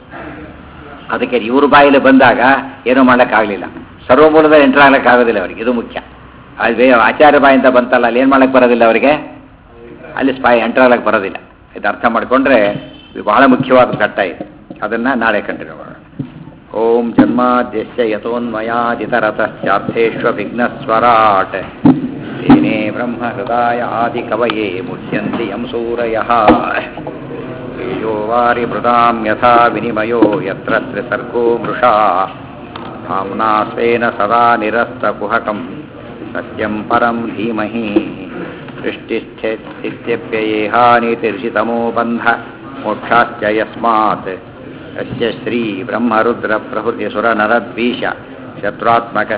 ಅದಕ್ಕೆ ಇವ್ರ ಬಾಯಲ್ಲಿ ಬಂದಾಗ ಏನೂ ಮಾಡೋಕ್ಕಾಗಲಿಲ್ಲ ಸರ್ವಮೂಲದ ಎಂಟರ್ ಆಗೋದಿಲ್ಲ ಅವರಿಗೆ ಇದು ಮುಖ್ಯ ಅದು ಬೇ ಆಚಾರ್ಯ ಬಾಯಿಂದ ಬಂತಲ್ಲ ಅಲ್ಲಿ ಏನು ಮಾಡಕ್ಕೆ ಬರೋದಿಲ್ಲ ಅವರಿಗೆ ಅಲ್ಲಿ ಸ್ಪಾಯ್ ಎಂಟರ್ ಆಗಕ್ಕೆ ಬರೋದಿಲ್ಲ ಇದು ಅರ್ಥ ಮಾಡಿಕೊಂಡ್ರೆ ಇದು ಬಹಳ ಮುಖ್ಯವಾದ ಘಟ್ಟ ಇದು ಅದನ್ನು ನಾಳೆ ಕಂಟಿನ್ಯೂ ಮಾಡೋಣ ಓಂ ಜನ್ಮಾದ್ಯಸ್ಯ ಯಥೋನ್ಮಯಾದಿತರತಶ್ಚಾರ್ಥೇಶ್ವ ವಿಘ್ನಸ್ವರಾಟ್ ತೇನೇ ಬ್ರಹ್ಮ ಹೃದಯ ಆದಿ ಕವಯೇ ಮುಹ್ಯಂತಿ ಯಂ ಸೂರಯಃ ತೇಜೋ ವಾರಿ ಮೃದಾಂ ಯಥಾ ವಿನಿಮಯೋ ಯತ್ರ ತ್ರಿಸರ್ಗೋ ಮೃಷಾ धाम्ना स्वेन सदा निरस्तकुहकं सत्यं परं धीमहि सृष्टिस्थित्यप्ययेहानितिर्षितमो बन्ध मोक्षाश्च यस्मात् यस्य श्रीब्रह्मरुद्रप्रभृतिसुरनरद्वीष शत्रुत्मक